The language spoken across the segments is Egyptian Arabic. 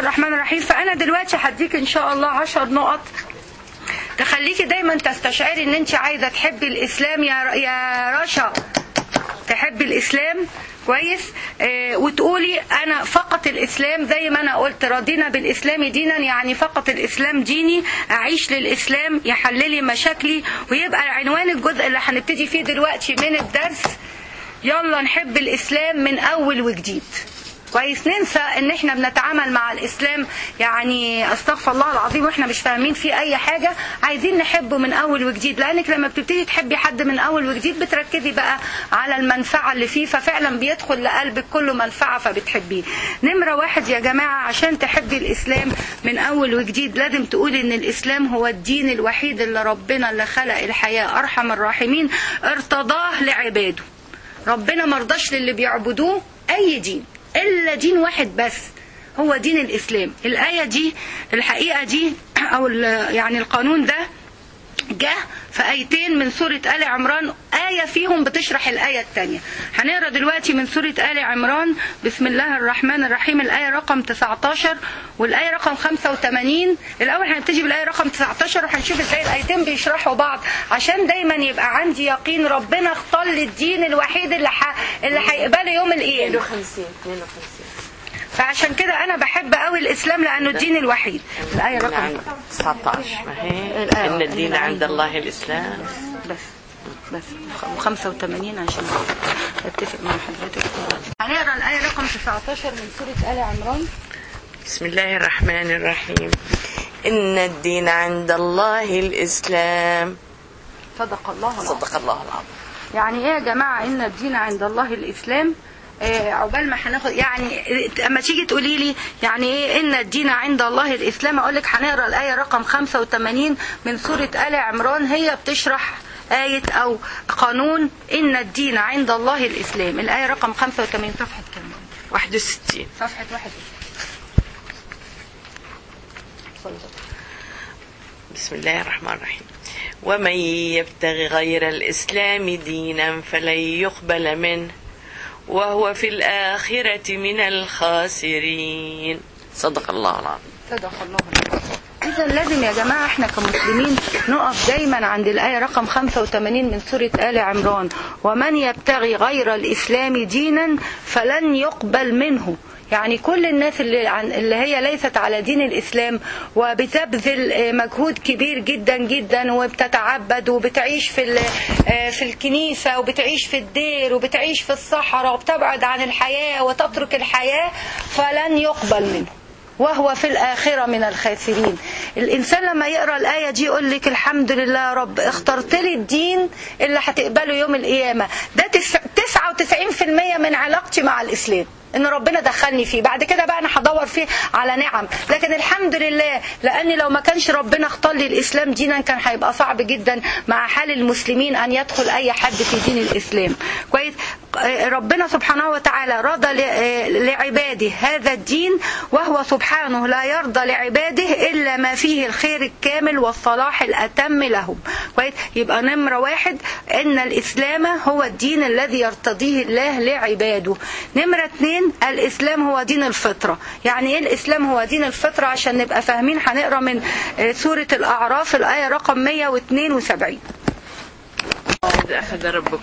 الرحمن الرحيم فانا دلوقتي هديك ان شاء الله عشر نقط تخليكي دايما تستشعري ان انت عايزه تحبي الاسلام يا يا رشا تحبي الاسلام كويس آه وتقولي انا فقط الاسلام زي ما انا قلت رضينا بالاسلام دينا يعني فقط الاسلام ديني اعيش للاسلام يحللي مشاكلي ويبقى عنوان الجزء اللي هنبتدي فيه دلوقتي من الدرس يلا نحب الاسلام من اول وجديد كويس ننسى ان احنا بنتعامل مع الاسلام يعني استغفر الله العظيم واحنا مش فاهمين فيه اي حاجه عايزين نحبه من اول وجديد لانك لما بتبتدي تحبي حد من اول وجديد بتركزي بقى على المنفعه اللي فيه ففعلا بيدخل لقلبك كله منفعه فبتحبيه نمره واحد يا جماعه عشان تحبي الاسلام من اول وجديد لازم تقولي ان الاسلام هو الدين الوحيد اللي ربنا اللي خلق الحياه ارحم الراحمين ارتضاه لعباده ربنا مرضاش للي بيعبدوه اي دين الا دين واحد بس هو دين الاسلام الايه دي الحقيقه دي او يعني القانون ده جه في ايتين من سوره ال عمران ايه فيهم بتشرح الايه الثانيه هنقرا دلوقتي من سوره ال عمران بسم الله الرحمن الرحيم الايه رقم 19 والايه رقم 85 الاول هنبتدي بالايه رقم 19 وهنشوف ازاي الايتين بيشرحوا بعض عشان دايما يبقى عندي يقين ربنا اختار لي الدين الوحيد اللي ح... اللي هيقبله يوم القيامه 52 52 فعشان كده انا بحب قوي الاسلام لانه الدين الوحيد الايه رقم نعم 19 ما هي ان الدين عند الله الاسلام بس بس 85 عشان اتفق مع حضرتك هنقرا الايه رقم 19 من سوره ال عمران بسم الله الرحمن الرحيم ان الدين عند الله الاسلام صدق الله العظيم صدق الله العظيم يعني ايه يا جماعه ان الدين عند الله الاسلام آه، عقبال ما هناخد يعني اما تيجي تقولي لي يعني ايه ان الدين عند الله الاسلام اقول لك هنقرا الايه رقم 85 من سوره ال عمران هي بتشرح آية أو قانون إن الدين عند الله الإسلام الآية رقم 85 صفحة كام 61 صفحة واحد بسم الله الرحمن الرحيم ومن يبتغي غير الإسلام دينا فلن يقبل منه وهو في الآخرة من الخاسرين صدق الله العظيم صدق الله إذا لازم يا جماعة احنا كمسلمين نقف دايما عند الآية رقم 85 من سورة آل عمران ومن يبتغي غير الإسلام دينا فلن يقبل منه يعني كل الناس اللي, عن اللي هي ليست على دين الإسلام وبتبذل مجهود كبير جدا جدا وبتتعبد وبتعيش في في الكنيسة وبتعيش في الدير وبتعيش في الصحراء وبتبعد عن الحياة وتترك الحياة فلن يقبل منه وهو في الآخرة من الخاسرين الإنسان لما يقرأ الآية دي يقول لك الحمد لله يا رب اخترت لي الدين اللي هتقبله يوم القيامة ده 99% من علاقتي مع الإسلام ان ربنا دخلني فيه بعد كده بقى انا هدور فيه على نعم لكن الحمد لله لان لو ما كانش ربنا اختار لي الاسلام دينا كان هيبقى صعب جدا مع حال المسلمين ان يدخل اي حد في دين الاسلام كويس ربنا سبحانه وتعالى رضى لعباده هذا الدين وهو سبحانه لا يرضى لعباده الا ما فيه الخير الكامل والصلاح الاتم لهم كويس يبقى نمره واحد ان الاسلام هو الدين الذي يرتضيه الله لعباده نمره اثنين الاسلام هو دين الفطره يعني ايه الاسلام هو دين الفطره عشان نبقى فاهمين هنقرا من سوره الاعراف الايه رقم 172 إذ أخذ ربك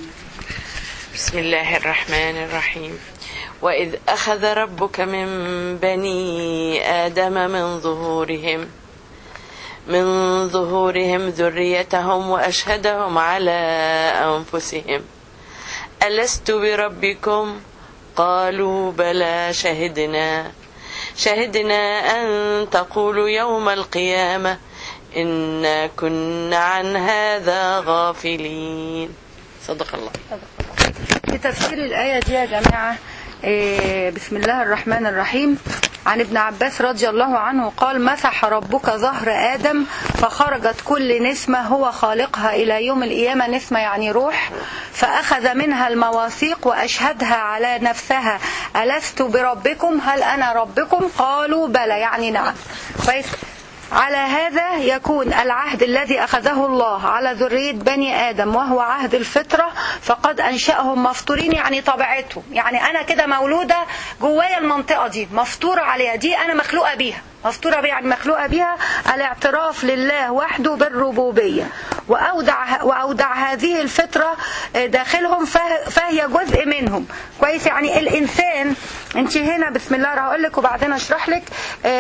بسم الله الرحمن الرحيم وإذ أخذ ربك من بني آدم من ظهورهم من ظهورهم ذريتهم وأشهدهم على أنفسهم ألست بربكم قالوا بلى شهدنا شهدنا أن تقولوا يوم القيامة إنا كنا عن هذا غافلين صدق الله في تفسير الآية دي يا جماعة إيه بسم الله الرحمن الرحيم عن ابن عباس رضي الله عنه قال مسح ربك ظهر آدم فخرجت كل نسمة هو خالقها إلى يوم القيامة نسمة يعني روح فأخذ منها المواثيق وأشهدها على نفسها ألست بربكم هل أنا ربكم قالوا بلى يعني نعم كويس على هذا يكون العهد الذي أخذه الله على ذرية بني آدم وهو عهد الفطرة فقد أنشأهم مفطورين يعني طبيعتهم يعني أنا كده مولودة جوايا المنطقة دي مفطورة عليها دي أنا مخلوقة بيها مفطورة بيها يعني مخلوقة بيها الاعتراف لله وحده بالربوبية وأودع, وأودع هذه الفطرة داخلهم فهي جزء منهم كويس يعني الإنسان أنت هنا بسم الله هقول لك وبعدين أشرح لك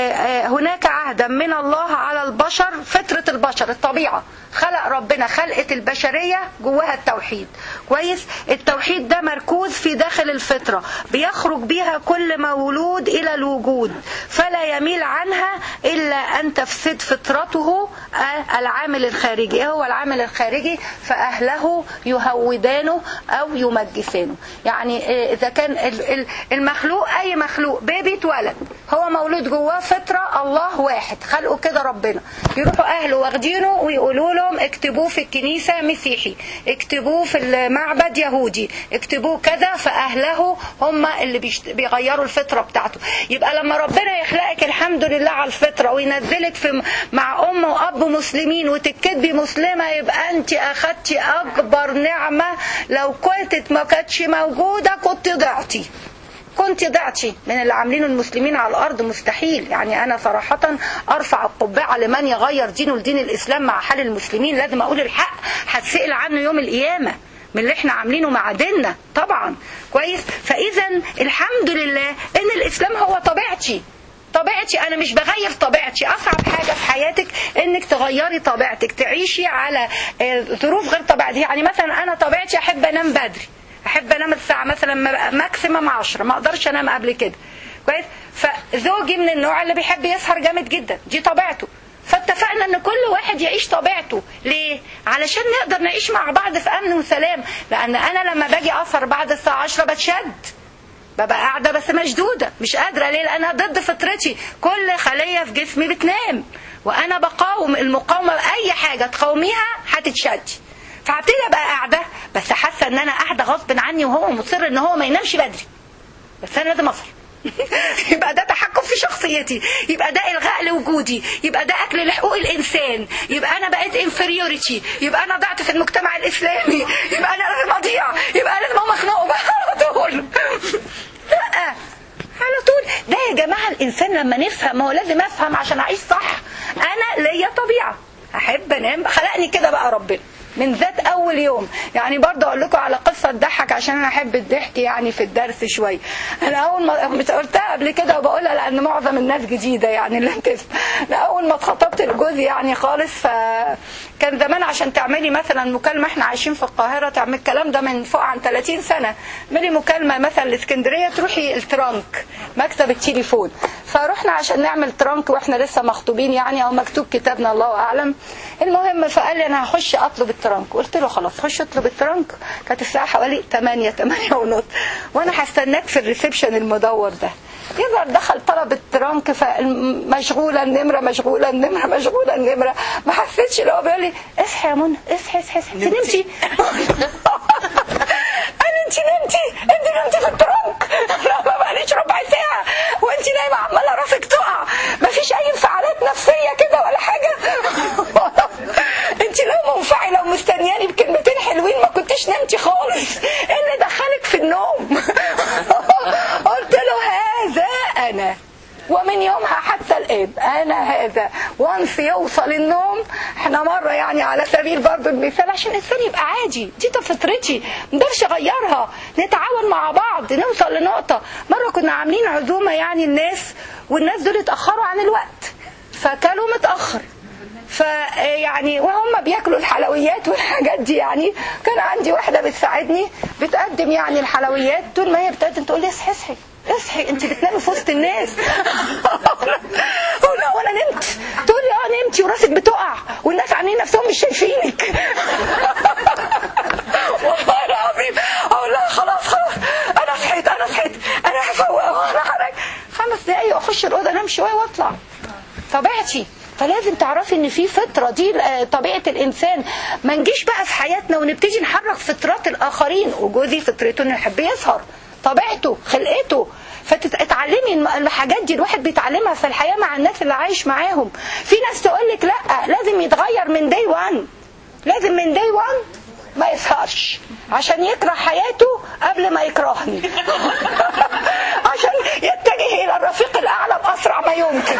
هناك عهدا من الله على البشر فطرة البشر الطبيعة خلق ربنا خلقة البشرية جواها التوحيد كويس التوحيد ده مركوز في داخل الفطرة بيخرج بيها كل مولود إلى الوجود فلا يميل عنها إلا أن تفسد فطرته العامل الخارجي إيه هو العامل الخارجي فأهله يهودانه أو يمجسانه يعني إذا كان المخلوق أي مخلوق بيبي اتولد هو مولود جواه فطرة الله واحد خلقه كده ربنا يروحوا أهله واخدينه ويقولوا لهم اكتبوه في الكنيسة مسيحي اكتبوه في المعبد يهودي اكتبوه كذا فأهله هم اللي بيغيروا الفطرة بتاعته يبقى لما ربنا يخلقك الحمد لله على الفطرة وينزلك في مع أم وأب مسلمين وتتكتبي مسلمة يبقى أنت أخدتي أكبر نعمة لو كنت ما كانتش موجودة كنت ضعتي كنت ضعتي من اللي عاملينه المسلمين على الارض مستحيل يعني انا صراحه ارفع القبعه لمن يغير دينه لدين الاسلام مع حال المسلمين لازم اقول الحق هتسال عنه يوم القيامه من اللي احنا عاملينه مع ديننا طبعا كويس فاذا الحمد لله ان الاسلام هو طبيعتي طبيعتي انا مش بغير طبيعتي اصعب حاجه في حياتك انك تغيري طبيعتك تعيشي على ظروف غير طبيعتي يعني مثلا انا طبيعتي احب انام بدري احب انام الساعه مثلا ماكسيمم 10 ما اقدرش انام قبل كده كويس فزوجي من النوع اللي بيحب يسهر جامد جدا دي طبيعته فاتفقنا ان كل واحد يعيش طبيعته ليه علشان نقدر نعيش مع بعض في امن وسلام لان انا لما باجي اسهر بعد الساعه 10 بتشد ببقى قاعده بس مشدوده مش قادره ليه لانها ضد فطرتي كل خليه في جسمي بتنام وانا بقاوم المقاومه اي حاجه تقاوميها هتتشدي فهبتدي ابقى قاعده بس حاسه ان انا قاعده غصب عني وهو مصر ان هو ما ينامش بدري بس انا لازم اسهر يبقى ده تحكم في شخصيتي يبقى ده الغاء لوجودي يبقى ده اكل لحقوق الانسان يبقى انا بقيت انفيريوريتي يبقى انا ضعت في المجتمع الاسلامي يبقى انا لازم اضيع يبقى لازم اقوم اخنقه بقى على طول لا على طول ده يا جماعه الانسان لما نفهم هو لازم افهم عشان اعيش صح انا ليا طبيعه احب انام خلقني كده بقى ربنا من ذات اول يوم يعني برضه اقول لكم على قصه تضحك عشان انا احب الضحك يعني في الدرس شويه انا اول ما مش قلتها قبل كده وبقولها لان معظم الناس جديده يعني اللي بتسمع انا اول ما اتخطبت لجوزي يعني خالص فكان زمان عشان تعملي مثلا مكالمه احنا عايشين في القاهره تعمل الكلام ده من فوق عن 30 سنه اعملي مكالمه مثلا لاسكندريه تروحي الترانك مكتب التليفون فرحنا عشان نعمل ترانك واحنا لسه مخطوبين يعني او مكتوب كتابنا الله اعلم المهم فقال لي انا هخش اطلب الترانك قلت له خلاص خش اطلب الترانك كانت الساعه حوالي 8 8 ونص وانا هستناك في الريسبشن المدور ده يظهر دخل طلب الترانك فمشغوله النمره مشغوله النمره مشغوله النمره ما حسيتش اللي هو بيقول لي اصحي يا منى اصحي اصحي اصحي انت نمتي انا انت نمتي انت نمتي في الترانك لا ما بقاليش ربع ساعه وانت نايمه عماله راسك تقع ما فيش اي انفعالات نفسيه كده ولا حاجه انت لو منفعله ومستنياني بكلمتين حلوين ما كنتش نمتي خالص ايه اللي دخلك في النوم قلت له هذا انا ومن يومها حتى الآن أنا هذا وانس يوصل النوم احنا مرة يعني على سبيل برضو المثال عشان الإنسان يبقى عادي دي فطرتي مقدرش أغيرها نتعاون مع بعض نوصل لنقطة مرة كنا عاملين عزومة يعني الناس والناس دول اتأخروا عن الوقت فكلوا متأخر فيعني وهم بياكلوا الحلويات والحاجات دي يعني كان عندي واحدة بتساعدني بتقدم يعني الحلويات طول ما هي بتقدم تقول لي اصحي اصحي اصحي انت بتنامي في وسط الناس اقول لها وانا نمت تقول لي اه نمتي وراسك بتقع والناس عاملين نفسهم مش شايفينك والله العظيم اقول لها خلاص خلاص انا صحيت انا صحيت انا هفوق انا حرك خمس دقايق واخش الاوضه انام شويه واطلع طبيعتي فلازم تعرفي ان في فطره دي طبيعه الانسان ما نجيش بقى في حياتنا ونبتدي نحرك فطرات الاخرين وجوزي فطرته انه يحب يسهر طبيعته خلقته فتتعلمي الم- الحاجات دي الواحد بيتعلمها في الحياه مع الناس اللي عايش معاهم في ناس تقول لك لا لازم يتغير من داي 1 لازم من داي 1 ما يسهرش عشان يكره حياته قبل ما يكرهني عشان يتجه الى الرفيق الاعلى باسرع ما يمكن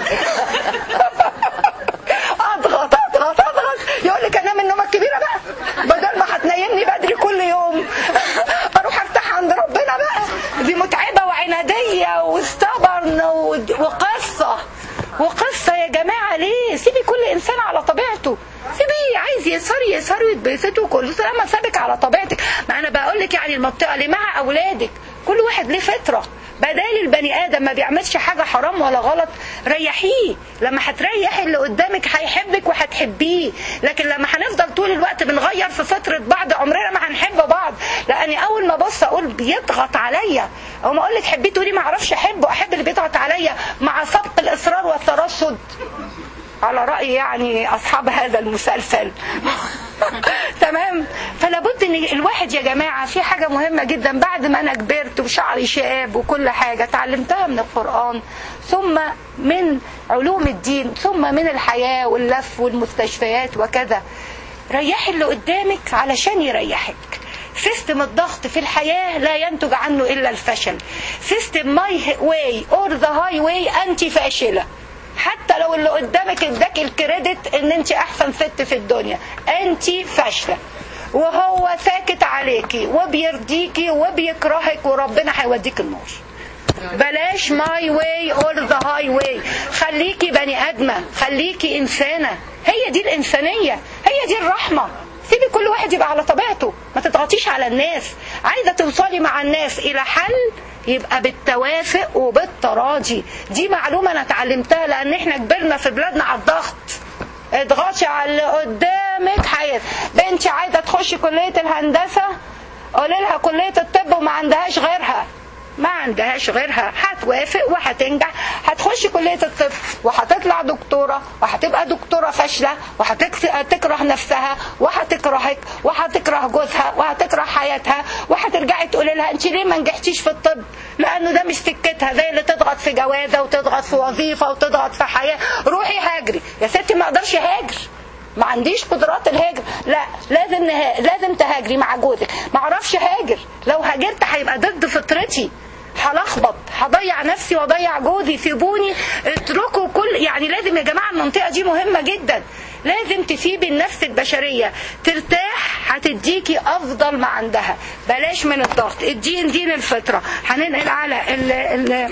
اضغط اضغط اضغط يقول لك انام النومه الكبيره بقى بدل ما هتنيمني بدري كل يوم اروح ارتاح عند ربنا بقى دي متعبه وعناديه واستبرن و- وقصه وقصه يا جماعه ليه سيبي كل انسان على طبيعته سيبيه عايز يسهر يسهر ويتبسط وكل لما سابك على طبيعتك ما انا بقول لك يعني المنطقه اللي مع اولادك كل واحد ليه فطره بدال البني ادم ما بيعملش حاجه حرام ولا غلط ريحيه لما هتريحي اللي قدامك هيحبك وهتحبيه لكن لما هنفضل طول الوقت بنغير في فتره بعض عمرنا ما هنحب بعض لاني اول ما ابص اقول بيضغط عليا او ما اقول لك حبيه تقولي ما اعرفش احبه احب اللي بيضغط عليا مع سبق الاصرار والترصد على رأي يعني أصحاب هذا المسلسل تمام فلا بد ان الواحد يا جماعه في حاجه مهمه جدا بعد ما انا كبرت وشعري شاب وكل حاجه اتعلمتها من القران ثم من علوم الدين ثم من الحياه واللف والمستشفيات وكذا ريحي اللي قدامك علشان يريحك سيستم الضغط في الحياة لا ينتج عنه إلا الفشل سيستم ماي واي اور ذا هاي واي أنت فاشلة حتى لو اللي قدامك اداك الكريدت ان انت احسن ست في الدنيا انت فاشله وهو ساكت عليكي وبيرضيكي وبيكرهك وربنا هيوديك النار بلاش ماي واي اور ذا هاي واي خليكي بني ادمه خليكي انسانه هي دي الانسانيه هي دي الرحمه سيبي كل واحد يبقى على طبيعته ما تضغطيش على الناس عايزه توصلي مع الناس الى حل يبقى بالتوافق وبالتراضي دي معلومه انا اتعلمتها لان احنا كبرنا في بلادنا على الضغط اضغطي على اللي قدامك حياتي بنتي عايزه تخش كليه الهندسه قولي لها كليه الطب وما عندهاش غيرها ما عندهاش غيرها هتوافق وهتنجح هتخش كلية الطب وهتطلع دكتورة وهتبقى دكتورة فاشلة وهتكره نفسها وهتكرهك وهتكره جوزها وهتكره حياتها وهترجعي تقولي لها انت ليه ما نجحتيش في الطب لانه ده مش سكتها زي اللي تضغط في جوازة وتضغط في وظيفة وتضغط في حياة روحي هاجري يا ستي ما اقدرش هاجر ما عنديش قدرات الهجر لا لازم نه... لازم تهاجري مع جوزك ما اعرفش هاجر لو هاجرت هيبقى ضد فطرتي هلخبط هضيع نفسي واضيع جوزي سيبوني اتركوا كل يعني لازم يا جماعه المنطقه دي مهمه جدا لازم تسيبي النفس البشريه ترتاح هتديكي افضل ما عندها بلاش من الضغط الدين دين الفطره هننقل على ال ال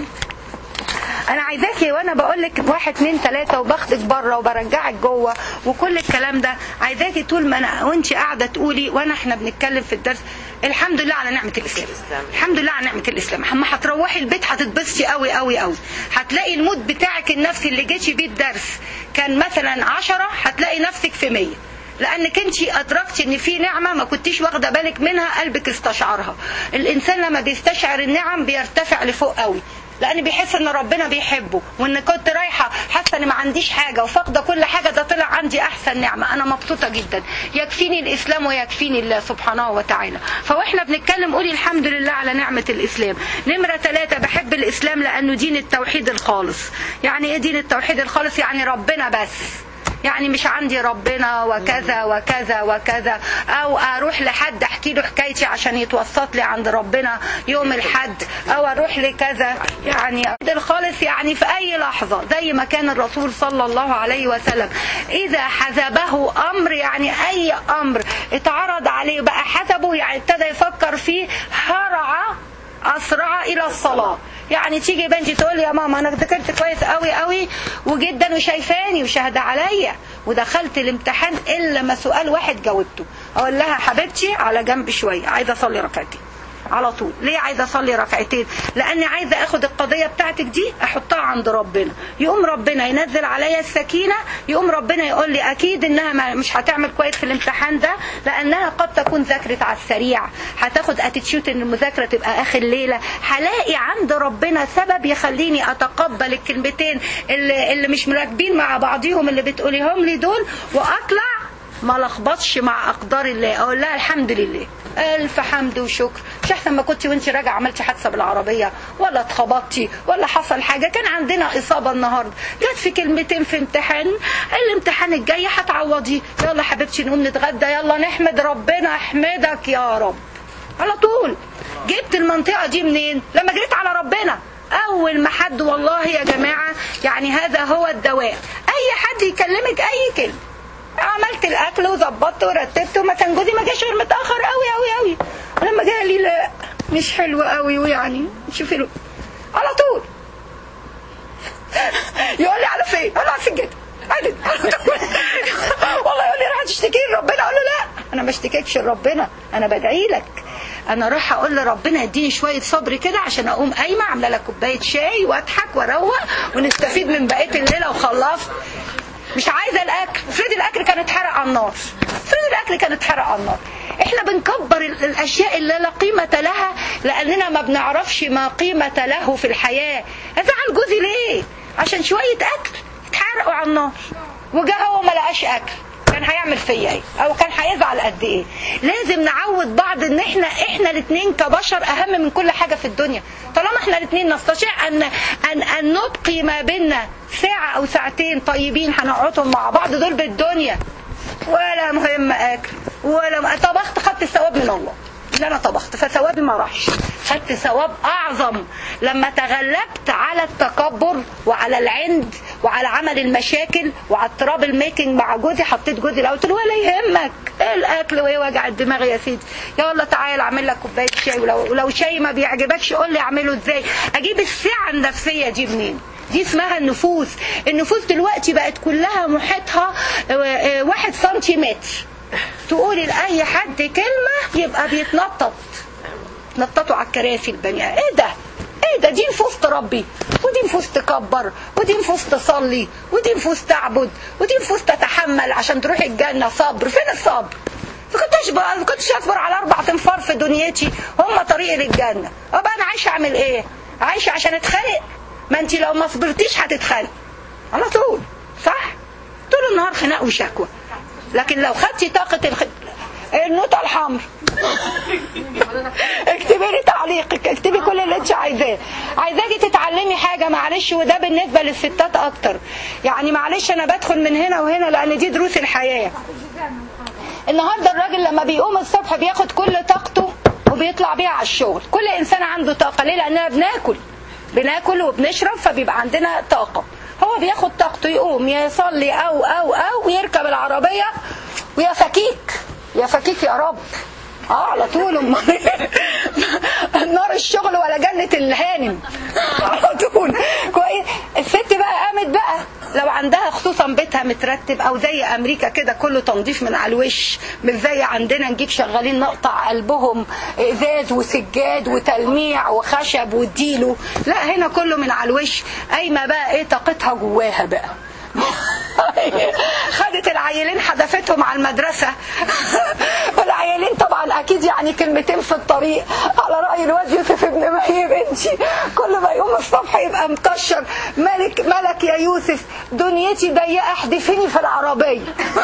انا عايزاكي وانا بقول لك واحد اتنين تلاته وباخدك بره وبرجعك جوه وكل الكلام ده عايزاكي طول ما انا وانت قاعده تقولي وانا احنا بنتكلم في الدرس الحمد لله على نعمه الاسلام الحمد لله على نعمه الاسلام اما هتروحي البيت هتتبسطي قوي قوي قوي هتلاقي المود بتاعك النفسي اللي جيتي بيه الدرس كان مثلا عشرة هتلاقي نفسك في مية لانك انت ادركتي ان في نعمه ما كنتيش واخده بالك منها قلبك استشعرها الانسان لما بيستشعر النعم بيرتفع لفوق قوي لان بيحس ان ربنا بيحبه وان كنت رايحه حاسه ان ما عنديش حاجه وفاقده كل حاجه ده طلع عندي احسن نعمه انا مبسوطه جدا يكفيني الاسلام ويكفيني الله سبحانه وتعالى فاحنا بنتكلم قولي الحمد لله على نعمه الاسلام نمره ثلاثة بحب الاسلام لانه دين التوحيد الخالص يعني ايه دين التوحيد الخالص يعني ربنا بس يعني مش عندي ربنا وكذا وكذا وكذا او اروح لحد احكي له حكايتي عشان يتوسط لي عند ربنا يوم الحد او اروح لكذا يعني الخالص يعني في اي لحظة زي ما كان الرسول صلى الله عليه وسلم اذا حزبه امر يعني اي امر اتعرض عليه بقى حسبه يعني ابتدى يفكر فيه هرع اسرع الى الصلاه يعني تيجي بنتي تقول لي يا ماما انا ذاكرت كويس قوي قوي وجدا وشايفاني وشاهده عليا ودخلت الامتحان الا ما سؤال واحد جاوبته اقول لها حبيبتي على جنب شويه عايزه اصلي ركعتين على طول ليه عايزه اصلي ركعتين لاني عايزه اخد القضيه بتاعتك دي احطها عند ربنا يقوم ربنا ينزل عليا السكينه يقوم ربنا يقول لي اكيد انها مش هتعمل كويس في الامتحان ده لانها قد تكون ذاكرت على السريع هتاخد اتيتيوت ان المذاكره تبقى اخر ليله هلاقي عند ربنا سبب يخليني اتقبل الكلمتين اللي, اللي مش مركبين مع بعضيهم اللي بتقوليهم لي دول واطلع ما لخبطش مع اقدار الله اقول لها الحمد لله الف حمد وشكر مش احسن ما كنتي وانت راجعه عملتي حادثه بالعربيه ولا اتخبطتي ولا حصل حاجه كان عندنا اصابه النهارده جت في كلمتين في امتحان الامتحان الجاي هتعوضيه يلا حبيبتي نقوم نتغدى يلا نحمد ربنا احمدك يا رب على طول جبت المنطقه دي منين لما جريت على ربنا اول ما حد والله يا جماعه يعني هذا هو الدواء اي حد يكلمك اي كلمه عملت الاكل وظبطت ورتبت ومثلا جوزي ما جاش غير متاخر قوي قوي قوي لما جه لي لا مش حلو قوي ويعني شوفي له على طول يقول لي على فين؟ انا على السجاده عادي على طول والله يقول لي راح تشتكي لربنا اقول له لا انا ما اشتكيتش لربنا انا بدعي لك انا راح اقول لربنا اديني شويه صبر كده عشان اقوم قايمه عامله لك كوبايه شاي واضحك واروق ونستفيد من بقيه الليله وخلصت مش عايزه الاكل افرضي الاكل كان اتحرق على النار افرضي الاكل كان اتحرق على النار احنا بنكبر ال- الاشياء اللي لا قيمه لها لاننا ما بنعرفش ما قيمه له في الحياه ازعل جوزي ليه عشان شويه اكل اتحرقوا على النار وجا هو ما لقاش اكل كان هيعمل فيا ايه او كان هيزعل قد ايه لازم نعود بعض ان احنا احنا الاثنين كبشر اهم من كل حاجه في الدنيا طالما احنا الاثنين نستطيع ان ان ان نبقي ما بيننا ساعه او ساعتين طيبين هنقعدهم مع بعض دول بالدنيا ولا مهم اكل ولا م... طبخت خدت الثواب من الله ان انا طبخت فثوابي ما راحش خدت ثواب اعظم لما تغلبت على التكبر وعلى العند وعلى عمل المشاكل وعلى اضطراب الميكنج مع جوزي حطيت جوزي الاول قلت له ولا يهمك ايه الاكل وايه وجع الدماغ يا سيدي يلا تعالى اعمل لك كوبايه شاي ولو ولو شاي ما بيعجبكش قول لي اعمله ازاي اجيب السعه النفسيه دي منين دي اسمها النفوس النفوس دلوقتي بقت كلها محيطها آه، آه، واحد سنتيمتر تقولي لأي حد كلمة يبقى بيتنطط نططوا على الكراسي البني ايه ده ايه ده دي نفوس تربي ودي نفوس تكبر ودي نفوس تصلي ودي نفوس تعبد ودي نفوس تتحمل عشان تروح الجنة صبر فين الصبر ما كنتش بقى ما كنتش اصبر على اربع تنفار في دنيتي هم طريق للجنة ابقى انا عايشة اعمل ايه عايشة عشان اتخانق ما انت لو ما صبرتيش هتتخانق على طول صح طول النهار خناق وشكوى لكن لو خدتي طاقة الخ... النوتة الحمر اكتبي لي تعليقك اكتبي كل اللي انت عايزاه عايزاكي تتعلمي حاجة معلش وده بالنسبة للستات اكتر يعني معلش انا بدخل من هنا وهنا لان دي دروس الحياة النهارده الراجل لما بيقوم الصبح بياخد كل طاقته وبيطلع بيها على الشغل كل انسان عنده طاقة ليه لاننا بناكل بناكل وبنشرب فبيبقى عندنا طاقة هو بياخد طاقته يقوم يصلي او او او ويركب العربية ويا فكيك يا فكيك يا رب اه على طول امال إيه؟ نار الشغل ولا جنة الهانم على طول كويس الست بقى قامت بقى لو عندها خصوصا بيتها مترتب او زي امريكا كده كله تنظيف من على الوش مش زي عندنا نجيب شغالين نقطع قلبهم ازاز وسجاد وتلميع وخشب واديله لا هنا كله من على الوش قايمه بقى ايه طاقتها جواها بقى خدت العيلين حدفتهم على المدرسة والعيلين طبعا أكيد يعني كلمتين في الطريق على رأي الواد يوسف ابن مهي بنتي كل ما يقوم الصبح يبقى مكشر ملك ملك يا يوسف دنيتي ضيقة احدفيني في العربية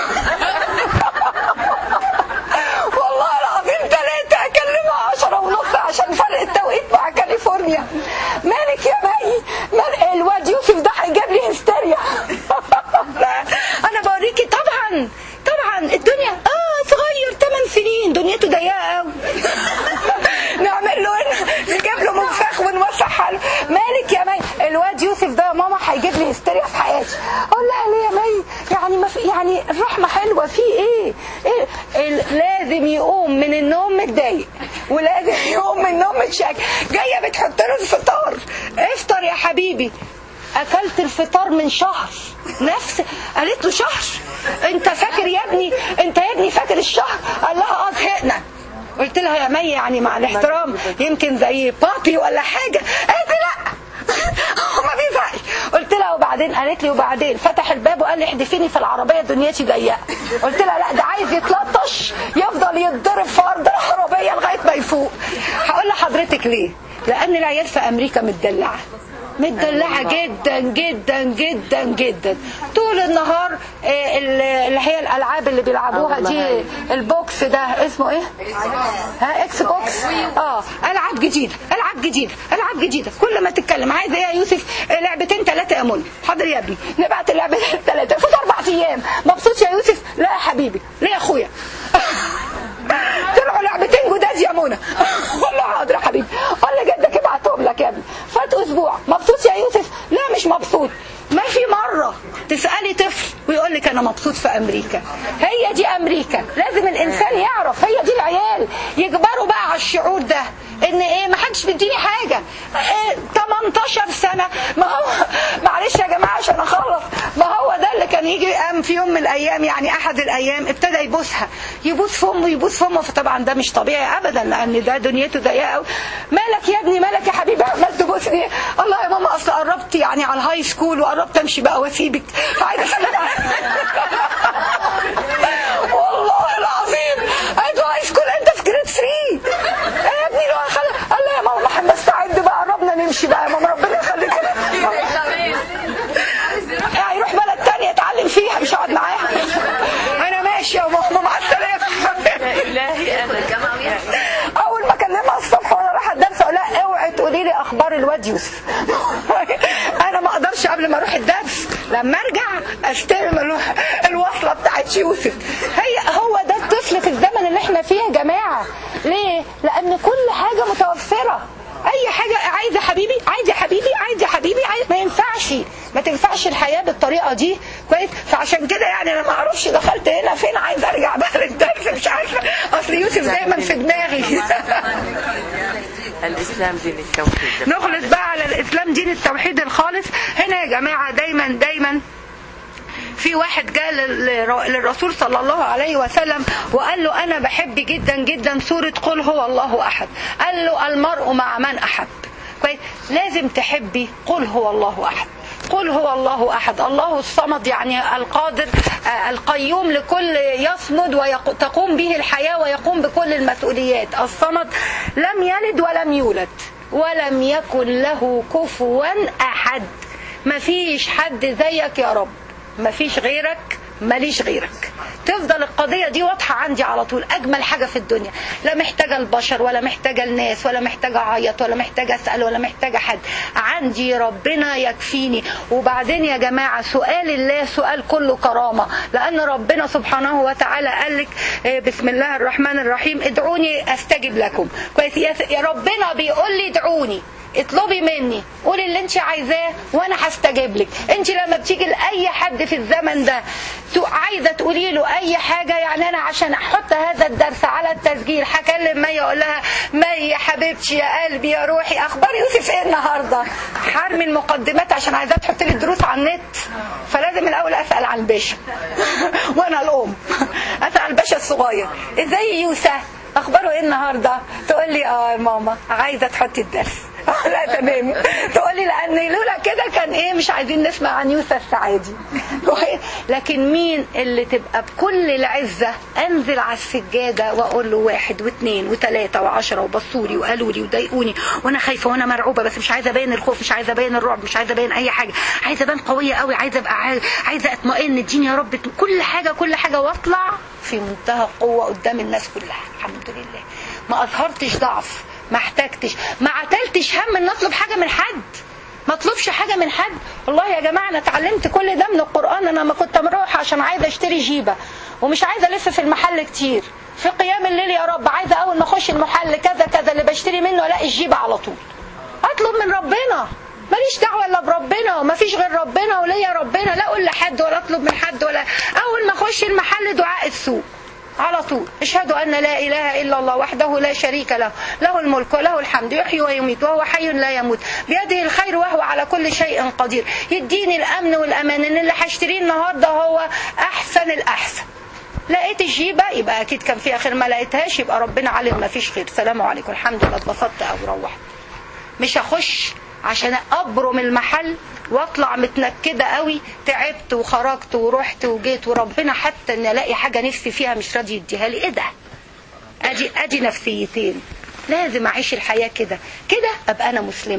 والله العظيم ثلاثة أكلمها عشرة ونص عشان فرق التوقيت مع كاليفورنيا مالك يا مي مال الواد يوسف ده هيجيب لي هستيريا انا بوريكي طبعا طبعا الدنيا اه صغير 8 سنين دنيته ضيقه قوي نعمل له هنا نجيب له منفخ ونوسع حاله مالك يا مي الواد يوسف ده يا ماما هيجيب لي هستيريا في حياتي اقول لها ليه يا مي يعني ما في يعني الرحمه حلوه في ايه, إيه؟ ال- لازم يقوم من النوم متضايق ولازم يقوم من النوم متشاكل جايه بتحط له الفطار افطر يا حبيبي اكلت الفطار من شهر نفس قالت له شهر انت فاكر يا ابني انت يا ابني فاكر الشهر قال لها اه زهقنا قلت لها يا مي يعني مع الاحترام يمكن زي بابي ولا حاجه قالت لي لا هو ما بيزعلش قلت لها وبعدين قالت لي وبعدين فتح الباب وقال لي احدفيني في العربيه دنيتي ضيقه قلت لها لا ده عايز يتلطش يفضل يتضرب في ارض العربيه لغايه ما يفوق هقول لحضرتك ليه لان العيال في امريكا متدلعه متدلعه جدا جدا جدا جدا طول النهار آه، ال- اللي هي الالعاب اللي بيلعبوها دي البوكس ده اسمه ايه ها اكس بوكس اه العاب جديده العاب جديده العاب جديده كل ما تتكلم عايز ايه يا يوسف آه، لعبتين ثلاثه يا منى حاضر يا ابني نبعت اللعبتين ثلاثه فوت اربع ايام مبسوط يا يوسف لا يا حبيبي لا يا اخويا طلعوا لعبتين جداد يا منى والله حاضر يا حبيبي قال لي جدك ابعتهم لك يا ابني فات اسبوع مبسوط يا يوسف لا مش مبسوط ما في مرة تسألي طفل ويقول لك أنا مبسوط في أمريكا هي دي أمريكا لازم الإنسان يعرف هي دي العيال يجبروا بقى على الشعور ده إن إيه ما حدش بيديني حاجة إيه 18 سنة ما هو معلش يا جماعة عشان أخلص ما هو ده اللي كان يجي قام في يوم من الأيام يعني أحد الأيام ابتدى يبوسها يبوس في أمه يبوس في أمه فطبعا ده مش طبيعي أبدا لأن ده دنيته ضيقة قوي مالك يا ابني مالك يا حبيبي عمال تبوسني الله يا ماما أصل قربت يعني على الهاي سكول وقربت أمشي بقى وأسيبك عايزة أسلم عليك. والله العظيم قالت له هاي سكول أنت في جريد 3 يا ابني لو خل... قال له يا ماما محمد استعد بقى قربنا نمشي بقى يا ماما ربنا يخليك هيروح بلد تانية يتعلم فيها مش هقعد معاها انا ماشي يا ماما مع السلامه إلهي أنا اول ما اكلمها الصبح وانا رايحه الدرس اقول لها اوعي تقولي لي اخبار الواد يوسف انا ما اقدرش قبل ما اروح الدرس لما ارجع استلم الو- الوصله بتاعت يوسف هي هو ده الطفل في الزمن اللي احنا فيه يا جماعه ليه لان كل حاجه متوفره اي حاجه عايز يا حبيبي عايز يا حبيبي عايز يا حبيبي عايز ما ينفعش ما تنفعش الحياه بالطريقه دي كويس فعشان كده يعني انا ما اعرفش دخلت هنا فين عايز ارجع بقى للدرس مش عارفه اصل يوسف دايما في دماغي الإسلام دين التوحيد نخلص بقى على الاسلام دين التوحيد الخالص هنا يا جماعه دايما دايما في واحد جاء لل- للرسول صلى الله عليه وسلم وقال له انا بحب جدا جدا سوره قل هو الله احد قال له المرء مع من احب كويس لازم تحبي قل هو الله احد قل هو الله احد الله الصمد يعني القادر آه، القيوم لكل يصمد وتقوم به الحياه ويقوم بكل المسؤوليات الصمد لم يلد ولم يولد ولم يكن له كفوا احد مفيش حد زيك يا رب مفيش غيرك ماليش غيرك تفضل القضية دي واضحة عندي على طول أجمل حاجة في الدنيا لا محتاجة البشر ولا محتاجة الناس ولا محتاجة أعيط ولا محتاجة أسأل ولا محتاجة حد عندي ربنا يكفيني وبعدين يا جماعة سؤال الله سؤال كله كرامة لأن ربنا سبحانه وتعالى قال لك آه، بسم الله الرحمن الرحيم ادعوني أستجب لكم كويس يا يا ربنا بيقول لي ادعوني اطلبي مني قولي اللي انت عايزاه وانا هستجيب لك انت لما بتيجي لاي حد في الزمن ده تو- عايزه تقولي له اي حاجه يعني انا عشان احط هذا الدرس على التسجيل هكلم مي اقول لها مي يا حبيبتي يا قلبي يا روحي اخبار يوسف ايه النهارده حرمي المقدمات عشان عايزاه تحط لي الدروس على النت فلازم الاول اسال عن الباشا وانا الام اسال الباشا الصغير ازاي يوسف اخباره ايه النهارده تقول لي اه يا ماما عايزه تحطي الدرس لا تمام تقول لي لان لولا كده كان ايه مش عايزين نسمع عن يوسف السعادي لكن مين اللي تبقى بكل العزه انزل على السجاده واقول له واحد واثنين وثلاثه وعشره وبصوا لي وقالوا لي وضايقوني وانا خايفه وانا مرعوبه بس مش عايزه ابين الخوف مش عايزه ابين الرعب مش عايزه ابين اي حاجه عايزه ابان قويه قوي عايزه ابقى عاي- عايزه اطمئن اديني يا رب كل حاجه كل حاجه واطلع في منتهى قوه قدام الناس كلها الحمد لله ما اظهرتش ضعف ما احتجتش ما عتلتش هم ان اطلب حاجه من حد ما اطلبش حاجه من حد والله يا جماعه انا اتعلمت كل ده من القران انا ما كنت مروحه عشان عايزه اشتري جيبه ومش عايزه الف في المحل كتير في قيام الليل يا رب عايزه اول ما اخش المحل كذا كذا اللي بشتري منه الاقي الجيبه على طول اطلب من ربنا ماليش دعوه الا بربنا ومفيش غير ربنا وليا ربنا لا اقول لحد ولا اطلب من حد ولا اول ما اخش المحل دعاء السوق على طول اشهد ان لا اله الا الله وحده لا شريك له له الملك وله الحمد يحيي ويميت وهو حي لا يموت بيده الخير وهو على كل شيء قدير يديني الامن والامان ان اللي هشتريه النهارده هو احسن الاحسن لقيت الجيبه يبقى اكيد كان فيها خير ما لقيتهاش يبقى ربنا علم ما فيش خير سلام عليكم الحمد لله اتبسطت او روحت مش هخش عشان ابرم المحل واطلع متنكده قوي تعبت وخرجت ورحت وجيت وربنا حتى ان الاقي حاجه نفسي فيها مش راضي يديها لي ايه ده ادي ادي نفسيتين لازم اعيش الحياه كده كده ابقى انا مسلمه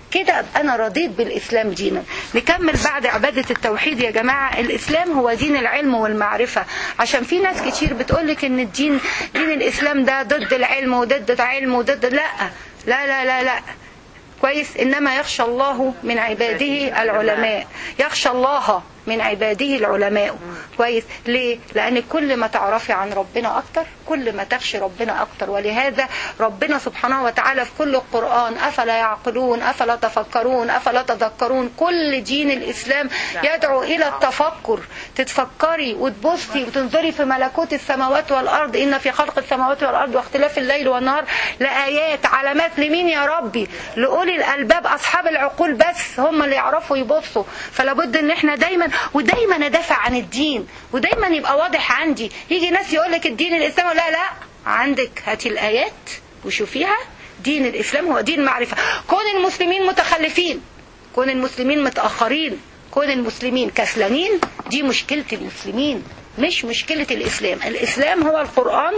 كده أبقى انا رضيت بالاسلام دينا نكمل بعد عباده التوحيد يا جماعه الاسلام هو دين العلم والمعرفه عشان في ناس كتير بتقولك ان الدين دين الاسلام ده ضد العلم وضد العلم وضد لا لا لا لا, لا. كويس انما يخشى الله من عباده العلماء يخشى الله من عباده العلماء كويس ليه لان كل ما تعرفي عن ربنا اكتر كل ما تخشي ربنا اكتر ولهذا ربنا سبحانه وتعالى في كل القران افلا يعقلون افلا تفكرون افلا تذكرون كل دين الاسلام يدعو الى التفكر تتفكري وتبصي وتنظري في ملكوت السماوات والارض ان في خلق السماوات والارض واختلاف الليل والنهار لايات علامات لمين يا ربي لاولي الالباب اصحاب العقول بس هم اللي يعرفوا يبصوا فلا بد ان احنا دايما ودايما ادافع عن الدين ودايما يبقى واضح عندي يجي ناس يقول لك الدين الاسلامي لا لا عندك هاتي الايات وشوفيها دين الاسلام هو دين معرفه كون المسلمين متخلفين كون المسلمين متاخرين كون المسلمين كسلانين دي مشكله المسلمين مش مشكله الاسلام الاسلام هو القران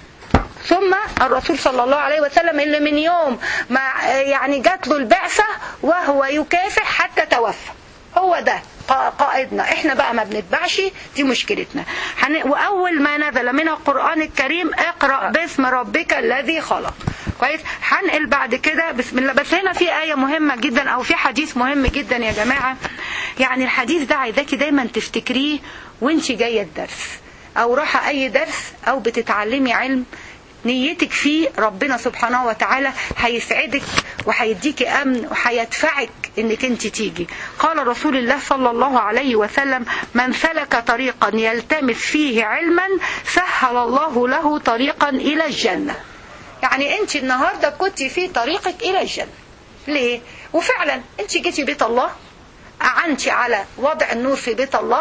ثم الرسول صلى الله عليه وسلم اللي من يوم ما يعني جات له البعثه وهو يكافح حتى توفى هو ده قائدنا احنا بقى ما بنتبعش دي مشكلتنا واول ما نزل من القران الكريم اقرا باسم ربك الذي خلق كويس هنقل بعد كده بسم الله بس هنا في ايه مهمه جدا او في حديث مهم جدا يا جماعه يعني الحديث ده عايزاكي دايما تفتكريه وانت جايه الدرس او رايحه اي درس او بتتعلمي علم نيتك فيه ربنا سبحانه وتعالى هيسعدك وهيديكي امن وهيدفعك انك انت تيجي قال رسول الله صلى الله عليه وسلم من سلك طريقا يلتمس فيه علما سهل الله له طريقا الى الجنه يعني انت النهارده كنت في طريقك الى الجنه ليه وفعلا انت جيتي بيت الله اعنتي على وضع النور في بيت الله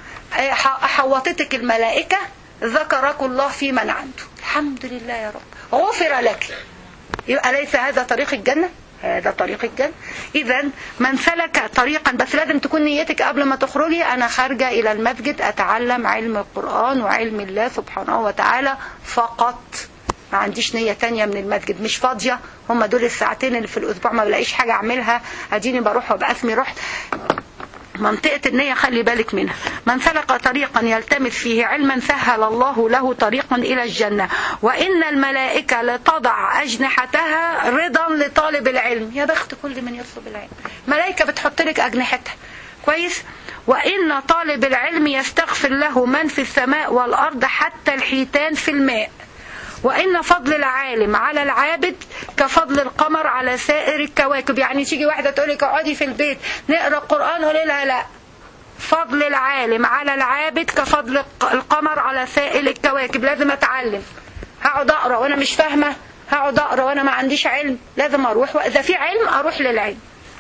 حوطتك الملائكه ذكرك الله في من عنده الحمد لله يا رب غفر لك يبقى ليس هذا طريق الجنة هذا طريق الجنة إذا من سلك طريقا بس لازم تكون نيتك قبل ما تخرجي أنا خارجة إلى المسجد أتعلم علم القرآن وعلم الله سبحانه وتعالى فقط ما عنديش نية تانية من المسجد مش فاضية هم دول الساعتين اللي في الأسبوع ما بلاقيش حاجة أعملها أديني بروح وابقى اسمي رحت منطقة النية خلي بالك منها من سلك طريقا يلتمس فيه علما سهل الله له طريقا إلى الجنة وإن الملائكة لتضع أجنحتها رضا لطالب العلم يا بخت كل من يطلب العلم ملائكة بتحط لك أجنحتها كويس وإن طالب العلم يستغفر له من في السماء والأرض حتى الحيتان في الماء وإن فضل العالم على العابد كفضل القمر على سائر الكواكب يعني تيجي واحدة تقولك اقعدي في البيت نقرأ القرآن ولا لا لا فضل العالم على العابد كفضل القمر على سائر الكواكب لازم أتعلم هقعد أقرأ وأنا مش فاهمة هقعد أقرأ وأنا ما عنديش علم لازم أروح وإذا في علم أروح للعلم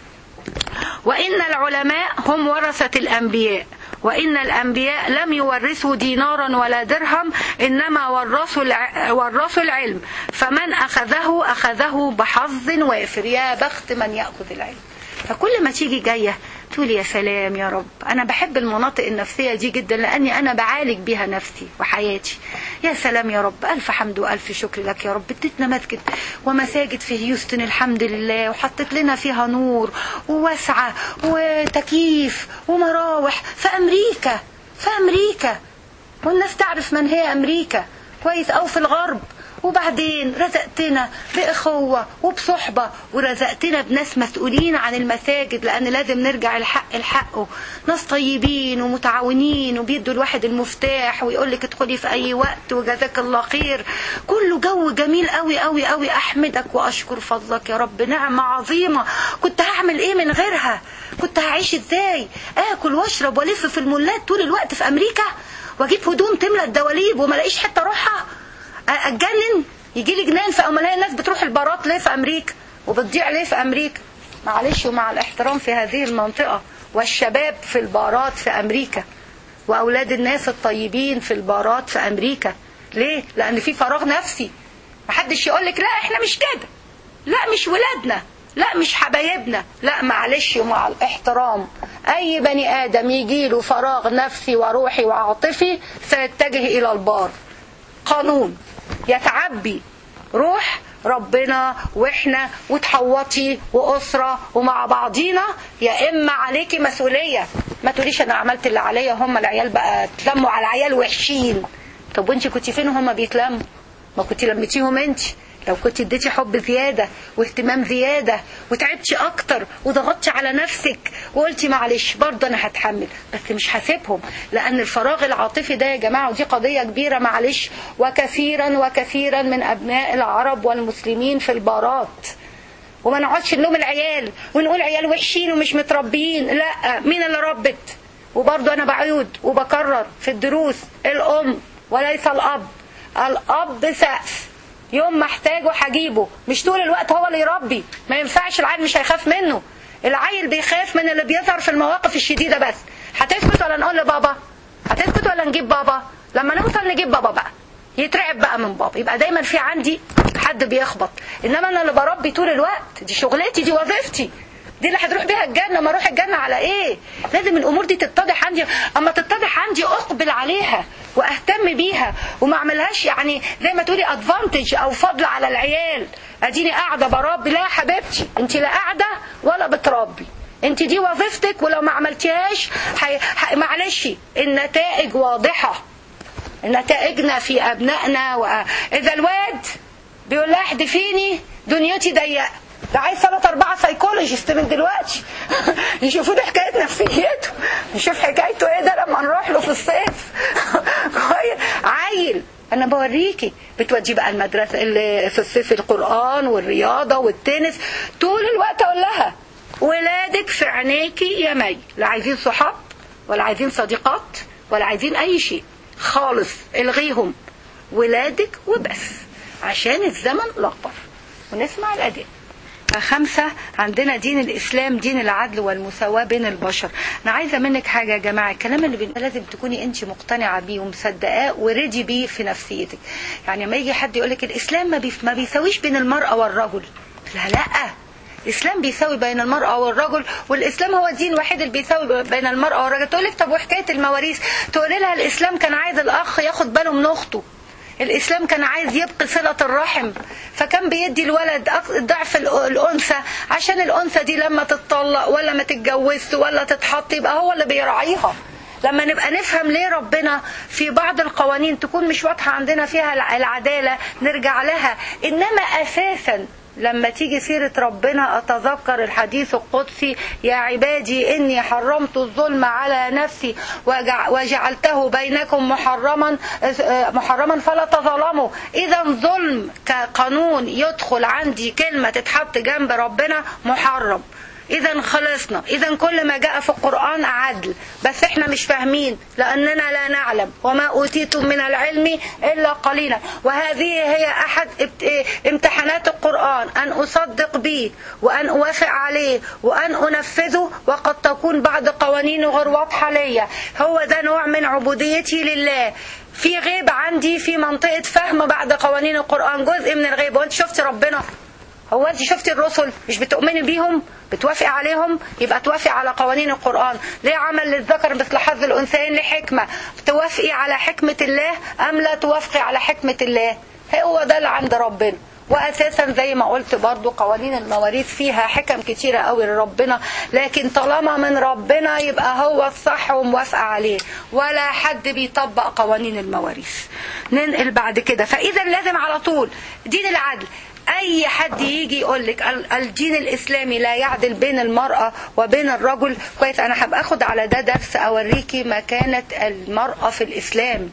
وإن العلماء هم ورثة الأنبياء وإن الأنبياء لم يورثوا دينارا ولا درهم إنما ورثوا ورثوا العلم فمن أخذه أخذه بحظ وافر يا بخت من يأخذ العلم فكل ما تيجي جاية تقول يا سلام يا رب أنا بحب المناطق النفسية دي جدا لأني أنا بعالج بها نفسي وحياتي يا سلام يا رب ألف حمد وألف شكر لك يا رب اديتنا مسجد ومساجد في هيوستن الحمد لله وحطت لنا فيها نور وواسعة وتكييف ومراوح في أمريكا في أمريكا والناس تعرف من هي أمريكا كويس أو في الغرب وبعدين رزقتنا بإخوة وبصحبة ورزقتنا بناس مسؤولين عن المساجد لأن لازم نرجع الحق لحقه ناس طيبين ومتعاونين وبيدوا الواحد المفتاح ويقول لك ادخلي في أي وقت وجزاك الله خير كله جو جميل قوي قوي قوي أحمدك وأشكر فضلك يا رب نعمة عظيمة كنت هعمل إيه من غيرها كنت هعيش إزاي آكل وأشرب وألف في المولات طول الوقت في أمريكا وأجيب هدوم تملى الدواليب وما الاقيش حتة أروحها اتجنن يجي لي جنان في الاقي الناس بتروح البارات ليه في امريكا وبتضيع ليه في امريكا معلش ومع الاحترام في هذه المنطقه والشباب في البارات في امريكا واولاد الناس الطيبين في البارات في امريكا ليه لان في فراغ نفسي محدش يقول لك لا احنا مش كده لا مش ولادنا لا مش حبايبنا لا معلش ومع الاحترام اي بني ادم يجيله فراغ نفسي وروحي وعاطفي سيتجه الى البار قانون يتعبي روح ربنا واحنا وتحوطي واسره ومع بعضينا يا اما عليكي مسؤوليه ما تقوليش انا عملت اللي عليا هم العيال بقى اتلموا على عيال وحشين طب وانت كنت فين وهم بيتلموا ما كنت لميتيهم انت لو كنت اديتي حب زيادة واهتمام زيادة وتعبتي اكتر وضغطتي على نفسك وقلتي معلش برضه انا هتحمل بس مش هسيبهم لان الفراغ العاطفي ده يا جماعة ودي قضية كبيرة معلش وكثيرا وكثيرا من ابناء العرب والمسلمين في البارات وما نقعدش نلوم العيال ونقول عيال وحشين ومش متربيين لا مين اللي ربت وبرضه انا بعيد وبكرر في الدروس الام وليس الاب الاب سقف يوم ما احتاجه هجيبه مش طول الوقت هو اللي يربي ما ينفعش العيل مش هيخاف منه العيل بيخاف من اللي بيظهر في المواقف الشديدة بس هتسكت ولا نقول لبابا هتسكت ولا نجيب بابا لما نوصل نجيب بابا بقى يترعب بقى من بابا يبقى دايما في عندي حد بيخبط انما انا اللي بربي طول الوقت دي شغلتي دي وظيفتي دي اللي هتروح بيها الجنة ما اروح الجنة على ايه لازم الامور دي تتضح عندي اما تتضح عندي اقبل عليها واهتم بيها وما اعملهاش يعني زي ما تقولي ادفانتج او فضل على العيال اديني قاعدة بربي لا يا حبيبتي انت لا قاعدة ولا بتربي انت دي وظيفتك ولو ما عملتيهاش حي... حي... معلش النتائج واضحة نتائجنا في ابنائنا واذا الواد بيقول لها احدفيني دنيتي ضيقه ده عايز ثلاث أربعة سايكولوجيست من دلوقتي يشوفوا له حكاية نفسيته نشوف حكايته إيه ده لما نروح له في الصيف عيل أنا بوريكي بتودي بقى المدرسة اللي في الصيف القرآن والرياضة والتنس طول الوقت أقول لها ولادك في عينيكي يا مي لا عايزين صحاب ولا عايزين صديقات ولا عايزين أي شيء خالص الغيهم ولادك وبس عشان الزمن لخبط ونسمع الأداء خمسة عندنا دين الإسلام دين العدل والمساواة بين البشر أنا عايزة منك حاجة يا جماعة الكلام اللي بين... لازم تكوني أنت مقتنعة بيه ومصدقاه وريدي بيه في نفسيتك يعني لما يجي حد يقولك الإسلام ما, بيف... ما بيساويش بين المرأة والرجل لا لا الإسلام بيساوي بين المرأة والرجل والإسلام هو الدين الوحيد اللي بيساوي بين المرأة والرجل تقول لك طب وحكاية المواريث تقول لها الإسلام كان عايز الأخ ياخد باله من أخته الإسلام كان عايز يبقي صلة الرحم فكان بيدي الولد ضعف الأنثى عشان الأنثى دي لما تتطلق ولا ما تتجوزش ولا تتحط يبقى هو اللي بيراعيها لما نبقى نفهم ليه ربنا في بعض القوانين تكون مش واضحة عندنا فيها العدالة نرجع لها إنما أساسا لما تيجي سيرة ربنا أتذكر الحديث القدسي يا عبادي إني حرمت الظلم على نفسي وجعلته بينكم محرما محرما فلا تظلموا إذا ظلم كقانون يدخل عندي كلمة تتحط جنب ربنا محرم اذا خلصنا اذا كل ما جاء في القرآن عدل بس احنا مش فاهمين لاننا لا نعلم وما اوتيتم من العلم الا قليلا وهذه هي احد امتحانات القرآن ان اصدق به وان اوافق عليه وان انفذه وقد تكون بعض قوانينه غير واضحة ليا هو ده نوع من عبوديتي لله في غيب عندي في منطقة فهم بعد قوانين القرآن جزء من الغيب وانت شفت ربنا هو انت شفتي الرسل مش بتؤمني بيهم بتوافقي عليهم يبقى توافقي على قوانين القرآن ليه عمل للذكر مثل حظ الأنثيين لحكمة توافقي على حكمة الله أم لا توافقي على حكمة الله هو ده اللي عند ربنا واساسا زي ما قلت برضو قوانين المواريث فيها حكم كتيرة قوي لربنا لكن طالما من ربنا يبقى هو الصح وموافقة عليه ولا حد بيطبق قوانين المواريث ننقل بعد كده فاذا لازم على طول دين العدل اي حد يجي يقول لك الدين الاسلامي لا يعدل بين المرأة وبين الرجل كويس انا هبقى اخد على ده درس اوريكي مكانة المرأة في الاسلام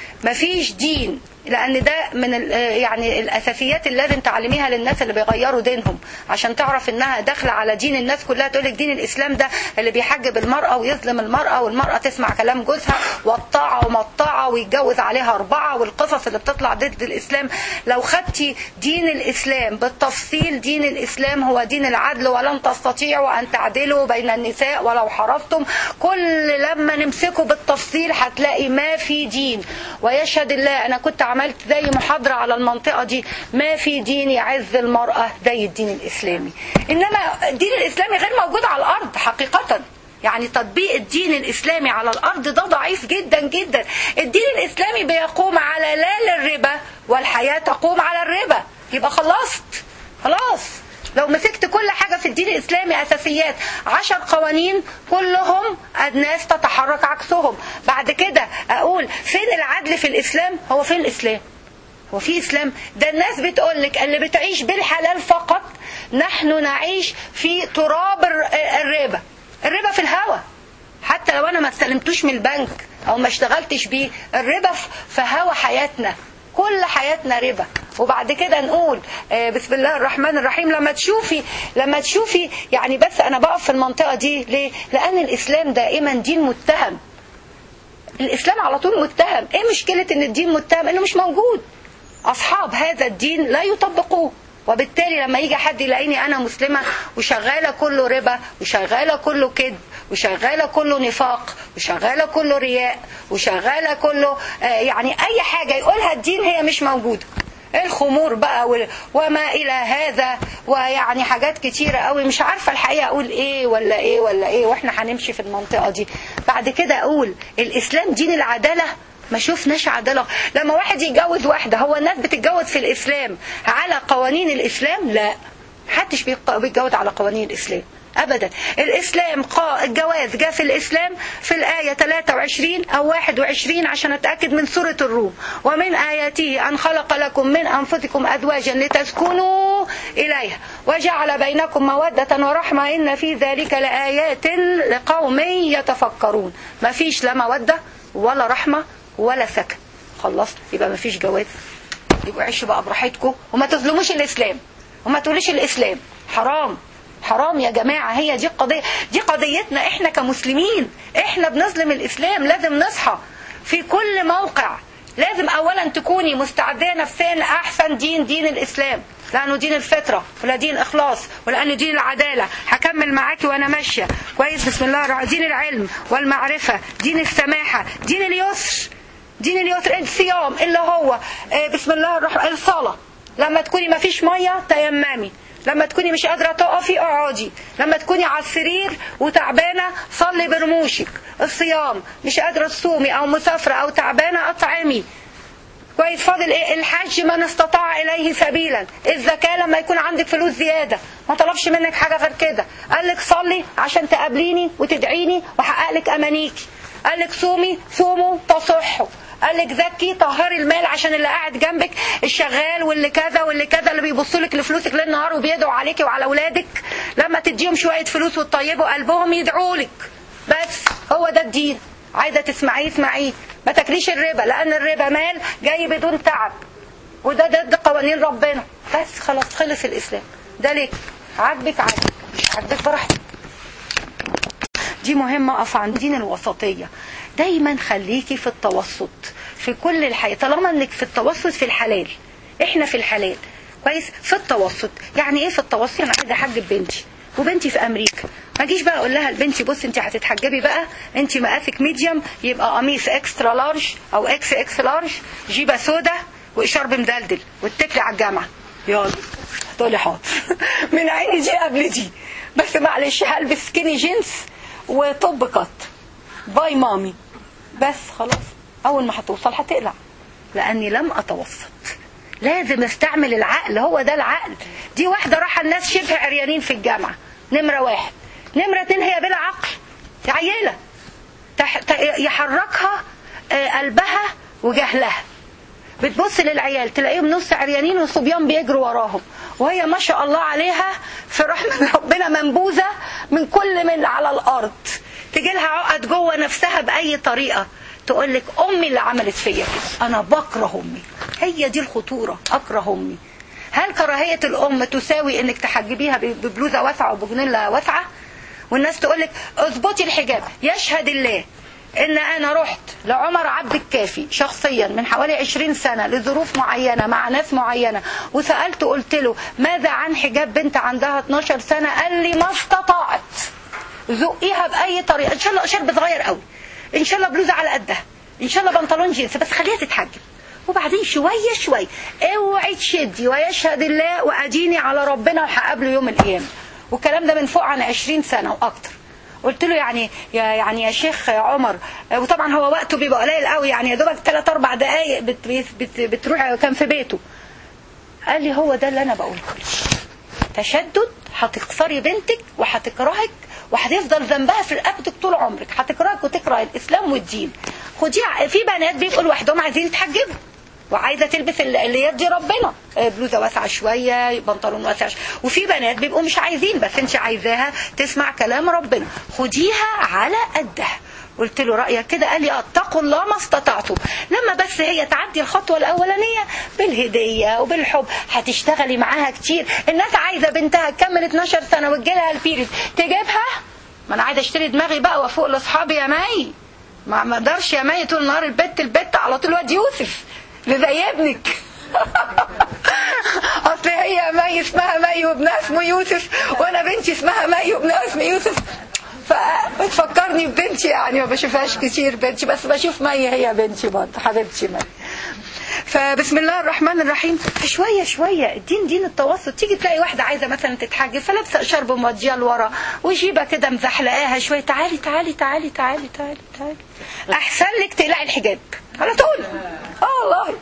مفيش دين لان ده من يعني الاساسيات اللي لازم تعلميها للناس اللي بيغيروا دينهم عشان تعرف انها داخله على دين الناس كلها تقول لك دين الاسلام ده اللي بيحجب المراه ويظلم المراه والمراه تسمع كلام جوزها والطاعه وما الطاعه ويتجوز عليها اربعه والقصص اللي بتطلع ضد الاسلام لو خدتي دين الاسلام بالتفصيل دين الاسلام هو دين العدل ولن تستطيعوا ان تعدلوا بين النساء ولو حرصتم كل لما نمسكه بالتفصيل هتلاقي ما في دين ويشهد الله انا كنت عملت زي محاضرة على المنطقة دي ما في دين يعز المرأة زي الدين الإسلامي إنما الدين الإسلامي غير موجود على الأرض حقيقة يعني تطبيق الدين الإسلامي على الأرض ده ضعيف جدا جدا الدين الإسلامي بيقوم على لا للربا والحياة تقوم على الربا يبقى خلصت خلاص لو مسكت كل حاجة في الدين الإسلامي أساسيات عشر قوانين كلهم الناس تتحرك عكسهم بعد كده أقول فين العدل في الإسلام هو فين الإسلام هو في إسلام ده الناس بتقول لك اللي بتعيش بالحلال فقط نحن نعيش في تراب الر- الربا الربا في الهوا حتى لو انا ما استلمتوش من البنك او ما اشتغلتش بيه الربا في- في هوا حياتنا كل حياتنا ربا وبعد كده نقول آه، بسم الله الرحمن الرحيم لما تشوفي لما تشوفي يعني بس انا بقف في المنطقه دي ليه لان الاسلام دائما دين متهم الاسلام على طول متهم ايه مشكله ان الدين متهم انه مش موجود اصحاب هذا الدين لا يطبقوه وبالتالي لما يجي حد يلاقيني انا مسلمه وشغاله كله ربا وشغاله كله كذب وشغاله كله نفاق وشغاله كله رياء وشغاله كله آه، يعني اي حاجه يقولها الدين هي مش موجوده الخمور بقى وال- وما الى هذا ويعني حاجات كتيره قوي مش عارفه الحقيقه اقول ايه ولا ايه ولا ايه واحنا هنمشي في المنطقه دي بعد كده اقول الاسلام دين العداله ما شفناش عداله لما واحد يتجوز واحده هو الناس بتتجوز في الاسلام على قوانين الاسلام لا محدش بيق- بيتجوز على قوانين الاسلام ابدا الاسلام قا الجواز جاء في الاسلام في الايه 23 او 21 عشان اتاكد من سوره الروم ومن اياته ان خلق لكم من انفسكم ازواجا لتسكنوا اليها وجعل بينكم موده ورحمه ان في ذلك لايات لقوم يتفكرون ما فيش لا موده ولا رحمه ولا سكن خلصت يبقى ما فيش جواز يبقى عيشوا بقى براحتكم وما تظلموش الاسلام وما تقوليش الاسلام حرام حرام يا جماعة هي دي القضية دي قضيتنا احنا كمسلمين احنا بنظلم الاسلام لازم نصحى في كل موقع لازم اولا تكوني مستعدة نفسيا لاحسن دين دين الاسلام لانه دين الفطرة ولا دين اخلاص ولانه دين العدالة هكمل معاكي وانا ماشية كويس بسم الله الرحمن دين العلم والمعرفة دين السماحة دين اليسر دين اليسر الصيام اللي هو آه، بسم الله الرحمن الصلاة لما تكوني ما فيش مية تيممي لما تكوني مش قادرة تقفي اقعدي لما تكوني على السرير وتعبانة صلي برموشك الصيام مش قادرة تصومي او مسافرة او تعبانة اطعمي كويس فاضل ايه الحج من استطاع اليه سبيلا الزكاه لما يكون عندك فلوس زياده ما طلبش منك حاجه غير كده قال لك صلي عشان تقابليني وتدعيني واحقق لك امانيكي قال لك صومي صوموا تصحوا قال لك زكي طهري المال عشان اللي قاعد جنبك الشغال واللي كذا واللي كذا اللي بيبصوا لك لفلوسك ليل نهار وبيدعوا عليكي وعلى اولادك لما تديهم شويه فلوس وتطيبوا قلبهم يدعوا لك بس هو ده الدين عايزه تسمعيه اسمعيه ما تاكليش الربا لان الربا مال جاي بدون تعب وده ضد قوانين ربنا بس خلاص خلص الاسلام ده ليه عاجبك عاجبك مش عاجبك براحتك دي مهمة أقف عند دين الوسطية دايما خليكي في التوسط في كل الحياة طالما انك في التوسط في الحلال احنا في الحلال كويس في التوسط يعني ايه في التوسط انا عايزه احجب بنتي وبنتي في امريكا ما اجيش بقى اقول لها لبنتي بصي انت هتتحجبي بقى انت مقاسك ميديوم يبقى قميص اكسترا لارج او اكس اكس لارج جيبه سودا وشرب مدلدل واتكلي على الجامعه يلا تقولي حاضر من عيني دي قبل دي بس معلش هلبس سكيني جينز وطب كات باي مامي بس خلاص اول ما هتوصل هتقلع لاني لم اتوسط لازم استعمل العقل هو ده العقل دي واحده راح الناس شبه عريانين في الجامعه نمره واحد نمره اتنين هي بلا عقل عيله تح... ت... يحركها آه، قلبها وجهلها بتبص للعيال تلاقيهم نص عريانين وصبيان بيجروا وراهم وهي ما شاء الله عليها في رحمة ربنا منبوذة من كل من على الأرض تجي لها عقد جوه نفسها بأي طريقة تقول لك أمي اللي عملت فيا كده أنا بكره أمي هي دي الخطورة أكره أمي هل كراهية الأم تساوي إنك تحجبيها ببلوزة واسعة وبجنينة واسعة والناس تقول لك اظبطي الحجاب يشهد الله ان انا رحت لعمر عبد الكافي شخصيا من حوالي 20 سنة لظروف معينة مع ناس معينة وسألته قلت له ماذا عن حجاب بنت عندها 12 سنة قال لي ما استطاعت زقيها بأي طريقة ان شاء الله شرب صغير قوي ان شاء الله بلوزة على قدها ان شاء الله بنطلون جينز بس خليها تتحجب وبعدين شوية شوية اوعي تشدي ويشهد الله واديني على ربنا وهقابله يوم القيامة والكلام ده من فوق عن 20 سنة واكتر قلت له يعني يا يعني يا شيخ عمر وطبعا هو وقته بيبقى قليل قوي يعني يا دوبك 3 4 دقائق بت بت بتروح كان في بيته قال لي هو ده اللي انا بقوله تشدد هتكسري بنتك وهتكرهك وهتفضل ذنبها في رقبتك طول عمرك هتكرهك وتكره الاسلام والدين خديها في بنات بيبقوا لوحدهم عايزين يتحجبوا وعايزه تلبس اللي يرضي ربنا بلوزه واسعه شويه بنطلون واسع شوية. وفي بنات بيبقوا مش عايزين بس انت عايزاها تسمع كلام ربنا خديها على قدها قلت له رايك كده قال لي اتقوا الله ما استطعتم لما بس هي تعدي الخطوه الاولانيه بالهديه وبالحب هتشتغلي معاها كتير الناس عايزه بنتها تكمل 12 سنه وتجيلها البيريد تجيبها ما انا عايزه اشتري دماغي بقى وافوق لاصحابي يا مي ما ما اقدرش يا مي طول النهار البت البت على طول واد يوسف اللي زي ابنك اصل هي مي اسمها مي وابنها اسمه يوسف وانا بنتي اسمها مي وابنها اسمه يوسف فبتفكرني ببنتي يعني ما بشوفهاش كتير بنتي بس بشوف مي هي بنتي برضه حبيبتي مي فبسم الله الرحمن الرحيم شوية شوية الدين دين التوسط تيجي تلاقي واحدة عايزة مثلا تتحجب فلابسة شرب مودية لورا وجيبة كده مزحلقاها شوية تعالي تعالي تعالي تعالي تعالي تعالي أحسن لك تقلعي الحجاب على طول اه والله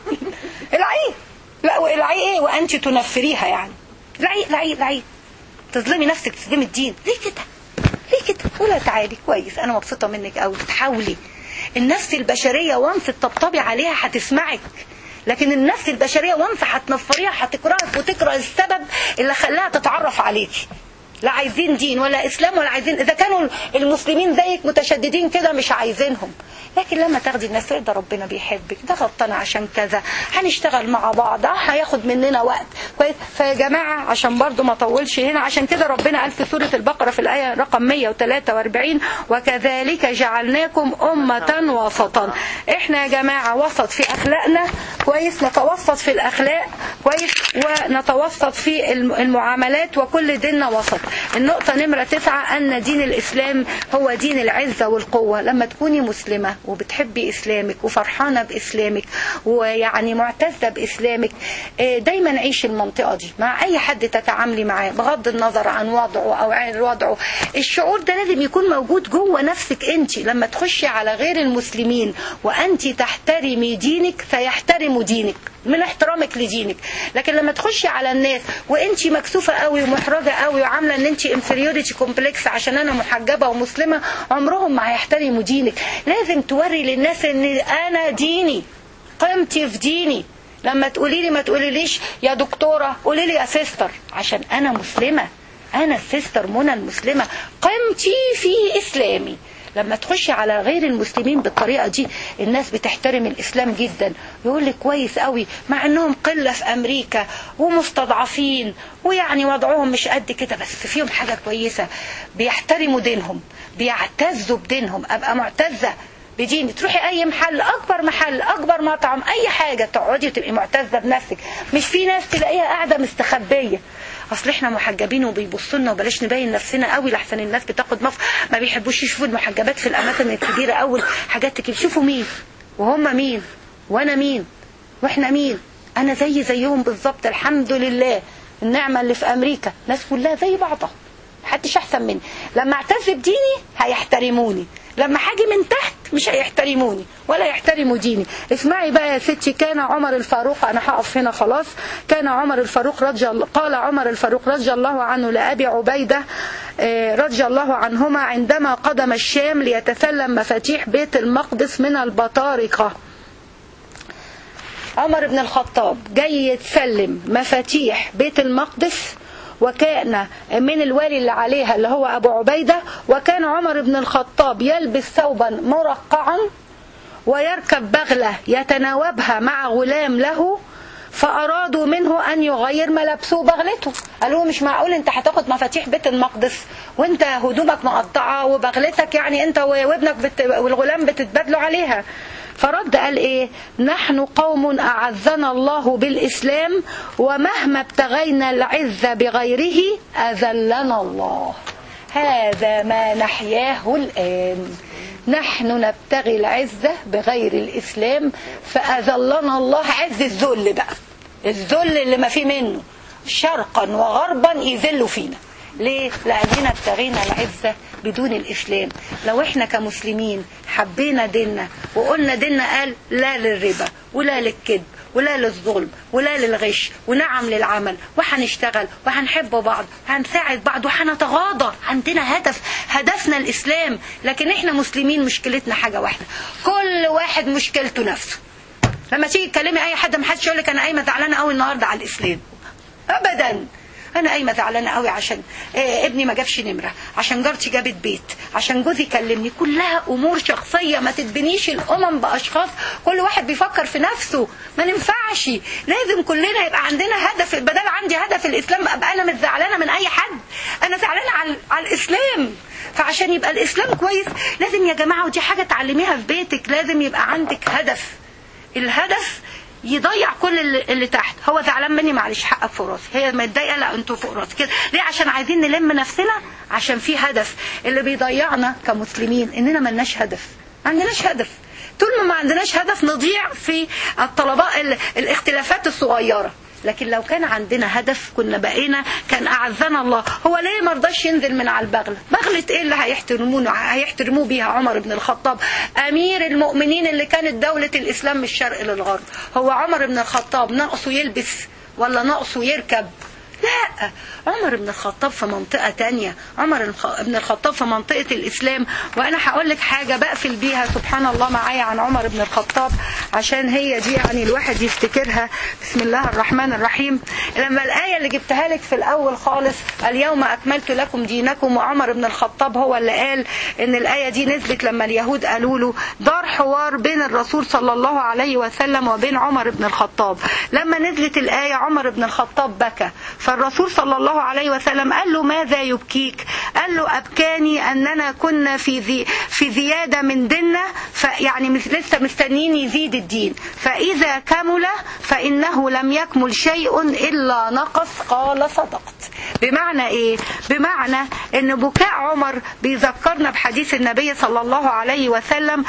العيه لا والعيه ايه وانت تنفريها يعني العيه العيه العيه تظلمي نفسك تظلمي الدين ليه كده ليه كده ولا تعالي كويس انا مبسوطه منك قوي بتحاولي النفس البشريه وانس تطبطبي عليها هتسمعك لكن النفس البشريه وانس هتنفريها هتكرهك وتكره السبب اللي خلاها تتعرف عليكي لا عايزين دين ولا اسلام ولا عايزين اذا كانوا المسلمين زيك متشددين كده مش عايزينهم لكن لما تاخدي الناس ده ربنا بيحبك ده غلطان عشان كذا هنشتغل مع بعض هياخد مننا وقت كويس فيا جماعه عشان برضو ما اطولش هنا عشان كده ربنا قال في سوره البقره في الايه رقم 143 وكذلك جعلناكم امه وسطا احنا يا جماعه وسط في اخلاقنا كويس نتوسط في الاخلاق كويس ونتوسط في المعاملات وكل ديننا وسط النقطة نمرة تسعة أن دين الإسلام هو دين العزة والقوة لما تكوني مسلمة وبتحبي إسلامك وفرحانة بإسلامك ويعني معتزة بإسلامك دايما عيش المنطقة دي مع أي حد تتعاملي معاه بغض النظر عن وضعه أو عن وضعه الشعور ده لازم يكون موجود جوه نفسك أنت لما تخشي على غير المسلمين وأنت تحترمي دينك سيحترموا دينك من احترامك لدينك لكن لما تخشي على الناس وانت مكسوفه قوي ومحرجه قوي وعامله ان انت انفيريوريتي كومبلكس عشان انا محجبه ومسلمه عمرهم ما هيحترموا دينك لازم توري للناس ان انا ديني قيمتي في ديني لما تقولي لي ما تقوليليش يا دكتوره قولي لي يا سيستر عشان انا مسلمه انا السيستر منى المسلمه قيمتي في اسلامي لما تخشي على غير المسلمين بالطريقه دي الناس بتحترم الاسلام جدا يقول لك كويس قوي مع انهم قله في امريكا ومستضعفين ويعني وضعهم مش قد كده بس فيهم حاجه كويسه بيحترموا دينهم بيعتزوا بدينهم ابقى معتزه بديني تروحي اي محل اكبر محل اكبر مطعم اي حاجه تقعدي وتبقي معتزه بنفسك مش في ناس تلاقيها قاعده مستخبيه اصل احنا محجبين وبيبصوا لنا وبلاش نبين نفسنا قوي لحسن الناس بتاخد مف ما بيحبوش يشوفوا المحجبات في الاماكن الكبيره قوي حاجات كده شوفوا مين وهم مين وانا مين واحنا مين انا زي زيهم بالظبط الحمد لله النعمه اللي في امريكا الناس كلها زي بعضها محدش احسن مني لما اعتز بديني هيحترموني لما حاجي من تحت مش هيحترموني ولا يحترموا ديني اسمعي بقى يا ستي كان عمر الفاروق انا هقف هنا خلاص كان عمر الفاروق رضي الله قال عمر الفاروق رضي الله عنه لابي عبيده رضي الله عنهما عندما قدم الشام ليتسلم مفاتيح بيت المقدس من البطارقه عمر بن الخطاب جاي يتسلم مفاتيح بيت المقدس وكان من الوالي اللي عليها اللي هو أبو عبيدة وكان عمر بن الخطاب يلبس ثوبا مرقعا ويركب بغلة يتناوبها مع غلام له فأرادوا منه أن يغير ملابسه بغلته قالوا مش معقول أنت هتاخد مفاتيح بيت المقدس وأنت هدومك مقطعة وبغلتك يعني أنت وابنك بت... والغلام بتتبادلوا عليها فرد قال ايه نحن قوم اعزنا الله بالاسلام ومهما ابتغينا العزه بغيره اذلنا الله هذا ما نحياه الان نحن نبتغي العزه بغير الاسلام فاذلنا الله عز الذل بقى الذل اللي ما فيه منه شرقا وغربا يذلوا فينا ليه؟ لأننا ابتغينا العزة بدون الإسلام لو احنا كمسلمين حبينا ديننا وقلنا ديننا قال لا للربا ولا للكذب ولا للظلم ولا للغش ونعم للعمل وهنشتغل وهنحب بعض هنساعد بعض وهنتغاضى عندنا هدف هدفنا الإسلام لكن احنا مسلمين مشكلتنا حاجة واحدة كل واحد مشكلته نفسه لما تيجي تكلمي اي حد ما حدش يقول لك انا قايمه زعلانه قوي النهارده على الاسلام ابدا انا قايمه زعلانه قوي عشان آه ابني ما جابش نمره عشان جارتي جابت بيت عشان جوزي كلمني كلها امور شخصيه ما تتبنيش الامم باشخاص كل واحد بيفكر في نفسه ما ننفعش لازم كلنا يبقى عندنا هدف بدل عندي هدف الاسلام ابقى انا مش زعلانه من اي حد انا زعلانه على, على الاسلام فعشان يبقى الاسلام كويس لازم يا جماعه ودي حاجه تعلميها في بيتك لازم يبقى عندك هدف الهدف يضيع كل اللي, اللي تحت هو زعلان مني معلش حقك فوق راسي هي متضايقه لا انتوا فوق راسي كده ليه عشان عايزين نلم نفسنا عشان في هدف اللي بيضيعنا كمسلمين اننا ملناش هدف ما عندناش هدف طول ما ما عندناش هدف نضيع في الطلبات الاختلافات الصغيره لكن لو كان عندنا هدف كنا بقينا كان اعزنا الله هو ليه ما رضاش ينزل من على البغله بغله ايه اللي هيحترمونه هيحترموه بيها عمر بن الخطاب امير المؤمنين اللي كانت دوله الاسلام من الشرق للغرب هو عمر بن الخطاب ناقصه يلبس ولا ناقصه يركب لا عمر بن الخطاب في منطقة تانية عمر بن الخطاب في منطقة الإسلام وأنا هقول لك حاجة بقفل بيها سبحان الله معايا عن عمر بن الخطاب عشان هي دي يعني الواحد يفتكرها بسم الله الرحمن الرحيم لما الآية اللي جبتها لك في الأول خالص اليوم أكملت لكم دينكم وعمر بن الخطاب هو اللي قال إن الآية دي نزلت لما اليهود قالوا له دار حوار بين الرسول صلى الله عليه وسلم وبين عمر بن الخطاب لما نزلت الآية عمر بن الخطاب بكى فالرسول صلى الله عليه وسلم قال له ماذا يبكيك قال له أبكاني أننا كنا في ذي في زيادة من ديننا يعني لسه مستنيين يزيد الدين فإذا كمل فإنه لم يكمل شيء إلا نقص قال صدقت بمعنى إيه بمعنى أن بكاء عمر بيذكرنا بحديث النبي صلى الله عليه وسلم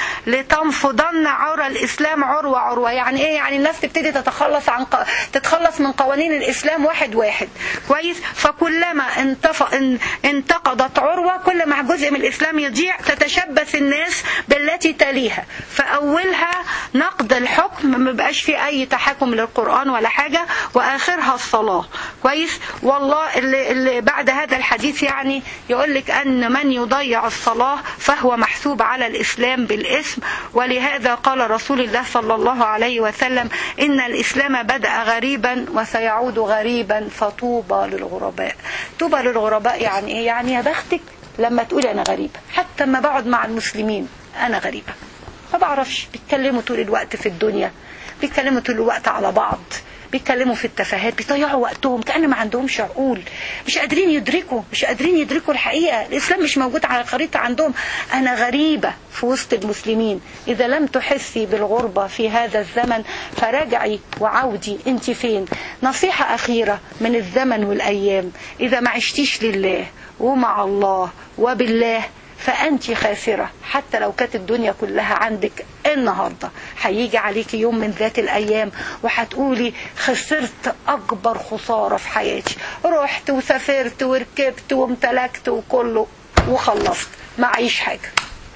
لتنفضن عرى الإسلام عروة عروة يعني إيه يعني الناس تبتدي تتخلص عن ق... تتخلص من قوانين الإسلام واحد واحد كويس فكلما انتف... ان... انتقضت عروة كل ما جزء من الإسلام يضيع تتشبث الناس بالتي تليها فأولها نقد الحكم ما بقاش في أي تحكم للقرآن ولا حاجة وآخرها الصلاة كويس والله اللي, اللي بعد هذا الحديث يعني يقول لك أن من يضيع الصلاة فهو محسوب على الإسلام بالاسم ولهذا قال رسول الله صلى الله عليه وسلم إن الإسلام بدأ غريبا وسيعود غريبا فطوبى للغرباء طوبى للغرباء يعني إيه يعني يا بختك لما تقولي أنا غريبة حتى ما بقعد مع المسلمين أنا غريبة ما بعرفش بيتكلموا طول الوقت في الدنيا بيتكلموا طول الوقت على بعض بيتكلموا في التفاهات بيضيعوا وقتهم كأن ما عندهمش عقول مش قادرين يدركوا مش قادرين يدركوا الحقيقة الإسلام مش موجود على الخريطة عندهم أنا غريبة في وسط المسلمين إذا لم تحسي بالغربة في هذا الزمن فراجعي وعودي أنت فين نصيحة أخيرة من الزمن والأيام إذا ما عشتيش لله ومع الله وبالله فأنت خاسرة حتى لو كانت الدنيا كلها عندك النهاردة هيجي عليك يوم من ذات الأيام وهتقولي خسرت أكبر خسارة في حياتي رحت وسافرت وركبت وامتلكت وكله وخلصت معيش حاجة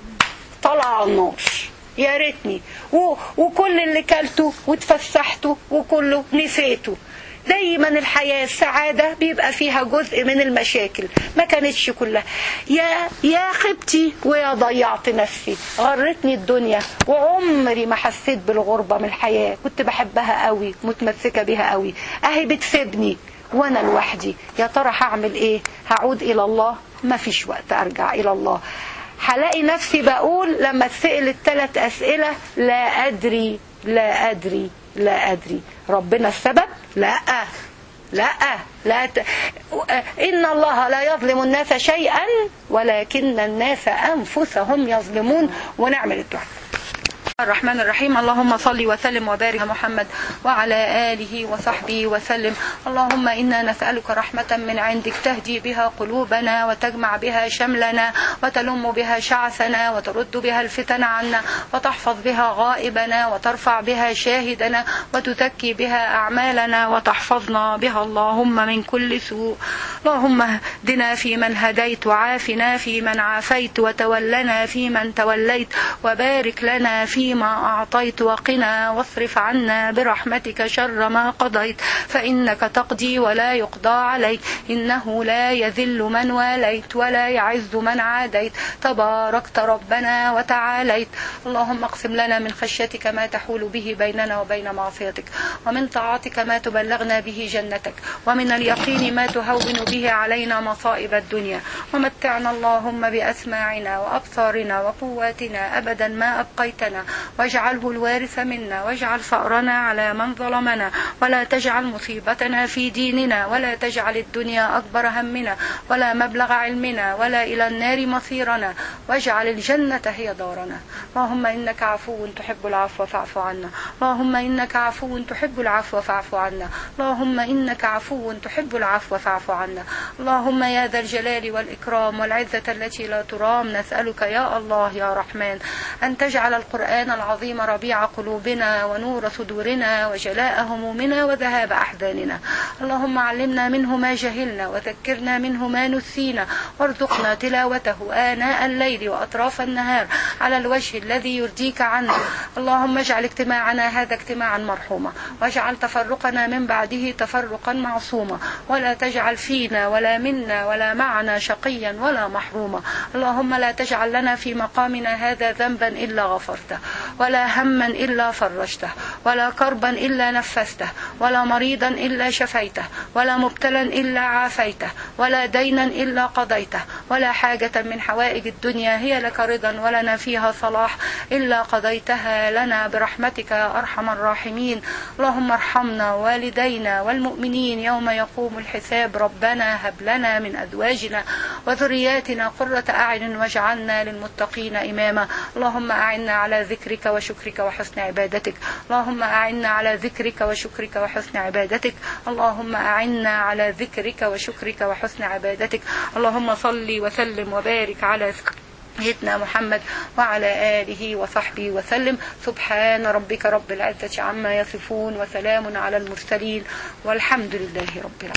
طلع على النار يا ريتني وكل اللي كلته واتفسحته وكله نسيته دايما الحياة السعادة بيبقى فيها جزء من المشاكل ما كانتش كلها يا يا خبتي ويا ضيعت نفسي غرتني الدنيا وعمري ما حسيت بالغربة من الحياة كنت بحبها قوي متمسكة بيها قوي اهي بتسيبني وانا لوحدي يا ترى هعمل ايه هعود الى الله ما فيش وقت ارجع الى الله هلاقي نفسي بقول لما اتسأل الثلاث اسئلة لا ادري لا ادري لا أدري ربنا السبب لا لا لا ت... إن الله لا يظلم الناس شيئا ولكن الناس أنفسهم يظلمون ونعمل الدعاء الرحمن الرحيم اللهم صل وسلم وبارك على محمد وعلى آله وصحبه وسلم اللهم إنا نسألك رحمة من عندك تهدي بها قلوبنا وتجمع بها شملنا وتلم بها شعثنا وترد بها الفتن عنا وتحفظ بها غائبنا وترفع بها شاهدنا وتزكي بها أعمالنا وتحفظنا بها اللهم من كل سوء اللهم اهدنا فيمن هديت وعافنا فيمن عافيت وتولنا فيمن توليت وبارك لنا فيما أعطيت وقنا واصرف عنا برحمتك شر ما قضيت فإنك تقضي ولا يقضى عليك إنه لا يذل من واليت ولا يعز من عاديت تباركت ربنا وتعاليت اللهم اقسم لنا من خشيتك ما تحول به بيننا وبين معصيتك ومن طاعتك ما تبلغنا به جنتك ومن اليقين ما تهون به علينا مصائب الدنيا ومتعنا اللهم بأسماعنا وأبصارنا وقواتنا أبدا ما أبقيتنا واجعله الوارث منا واجعل فأرنا على من ظلمنا ولا تجعل مصيبتنا في ديننا ولا تجعل الدنيا أكبر همنا ولا مبلغ علمنا ولا إلى النار مصيرنا واجعل الجنة هي دارنا اللهم إنك عفو تحب العفو فاعف عنا اللهم إنك عفو تحب العفو فاعف عنا اللهم إنك عفو تحب العفو فاعف عنا اللهم يا ذا الجلال والإكرام والعزة التي لا ترام نسألك يا الله يا رحمن أن تجعل القرآن العظيم ربيع قلوبنا ونور صدورنا وجلاء همومنا وذهاب أحزاننا اللهم علمنا منه ما جهلنا وذكرنا منه ما نسينا وارزقنا تلاوته آناء الليل وأطراف النهار على الوجه الذي يرضيك عنا اللهم اجعل اجتماعنا هذا اجتماعا مرحوما واجعل تفرقنا من بعده تفرقا معصوما ولا تجعل فينا ولا منا ولا معنا شقيا ولا محروما اللهم لا تجعل لنا في مقامنا هذا ذنبا إلا غفرته ولا هما إلا فرجته ولا كربا إلا نفسته ولا مريضا إلا شفيته ولا مبتلا إلا عافيته ولا دينا إلا قضيته ولا حاجة من حوائج الدنيا هي لك رضا ولنا فيها صلاح إلا قضيتها لنا برحمتك يا أرحم الراحمين اللهم ارحمنا والدينا والمؤمنين يوم يقوم الحساب ربنا هب لنا من أزواجنا وذرياتنا قرة أعين واجعلنا للمتقين إماما اللهم أعنا على ذكرك وشكرك وحسن عبادتك اللهم أعنا على ذكرك وشكرك وحسن عبادتك اللهم أعنا على ذكرك وشكرك وحسن عبادتك اللهم صل وسلم وبارك على سيدنا محمد وعلى آله وصحبه وسلم سبحان ربك رب العزة عما يصفون وسلام على المرسلين والحمد لله رب العالمين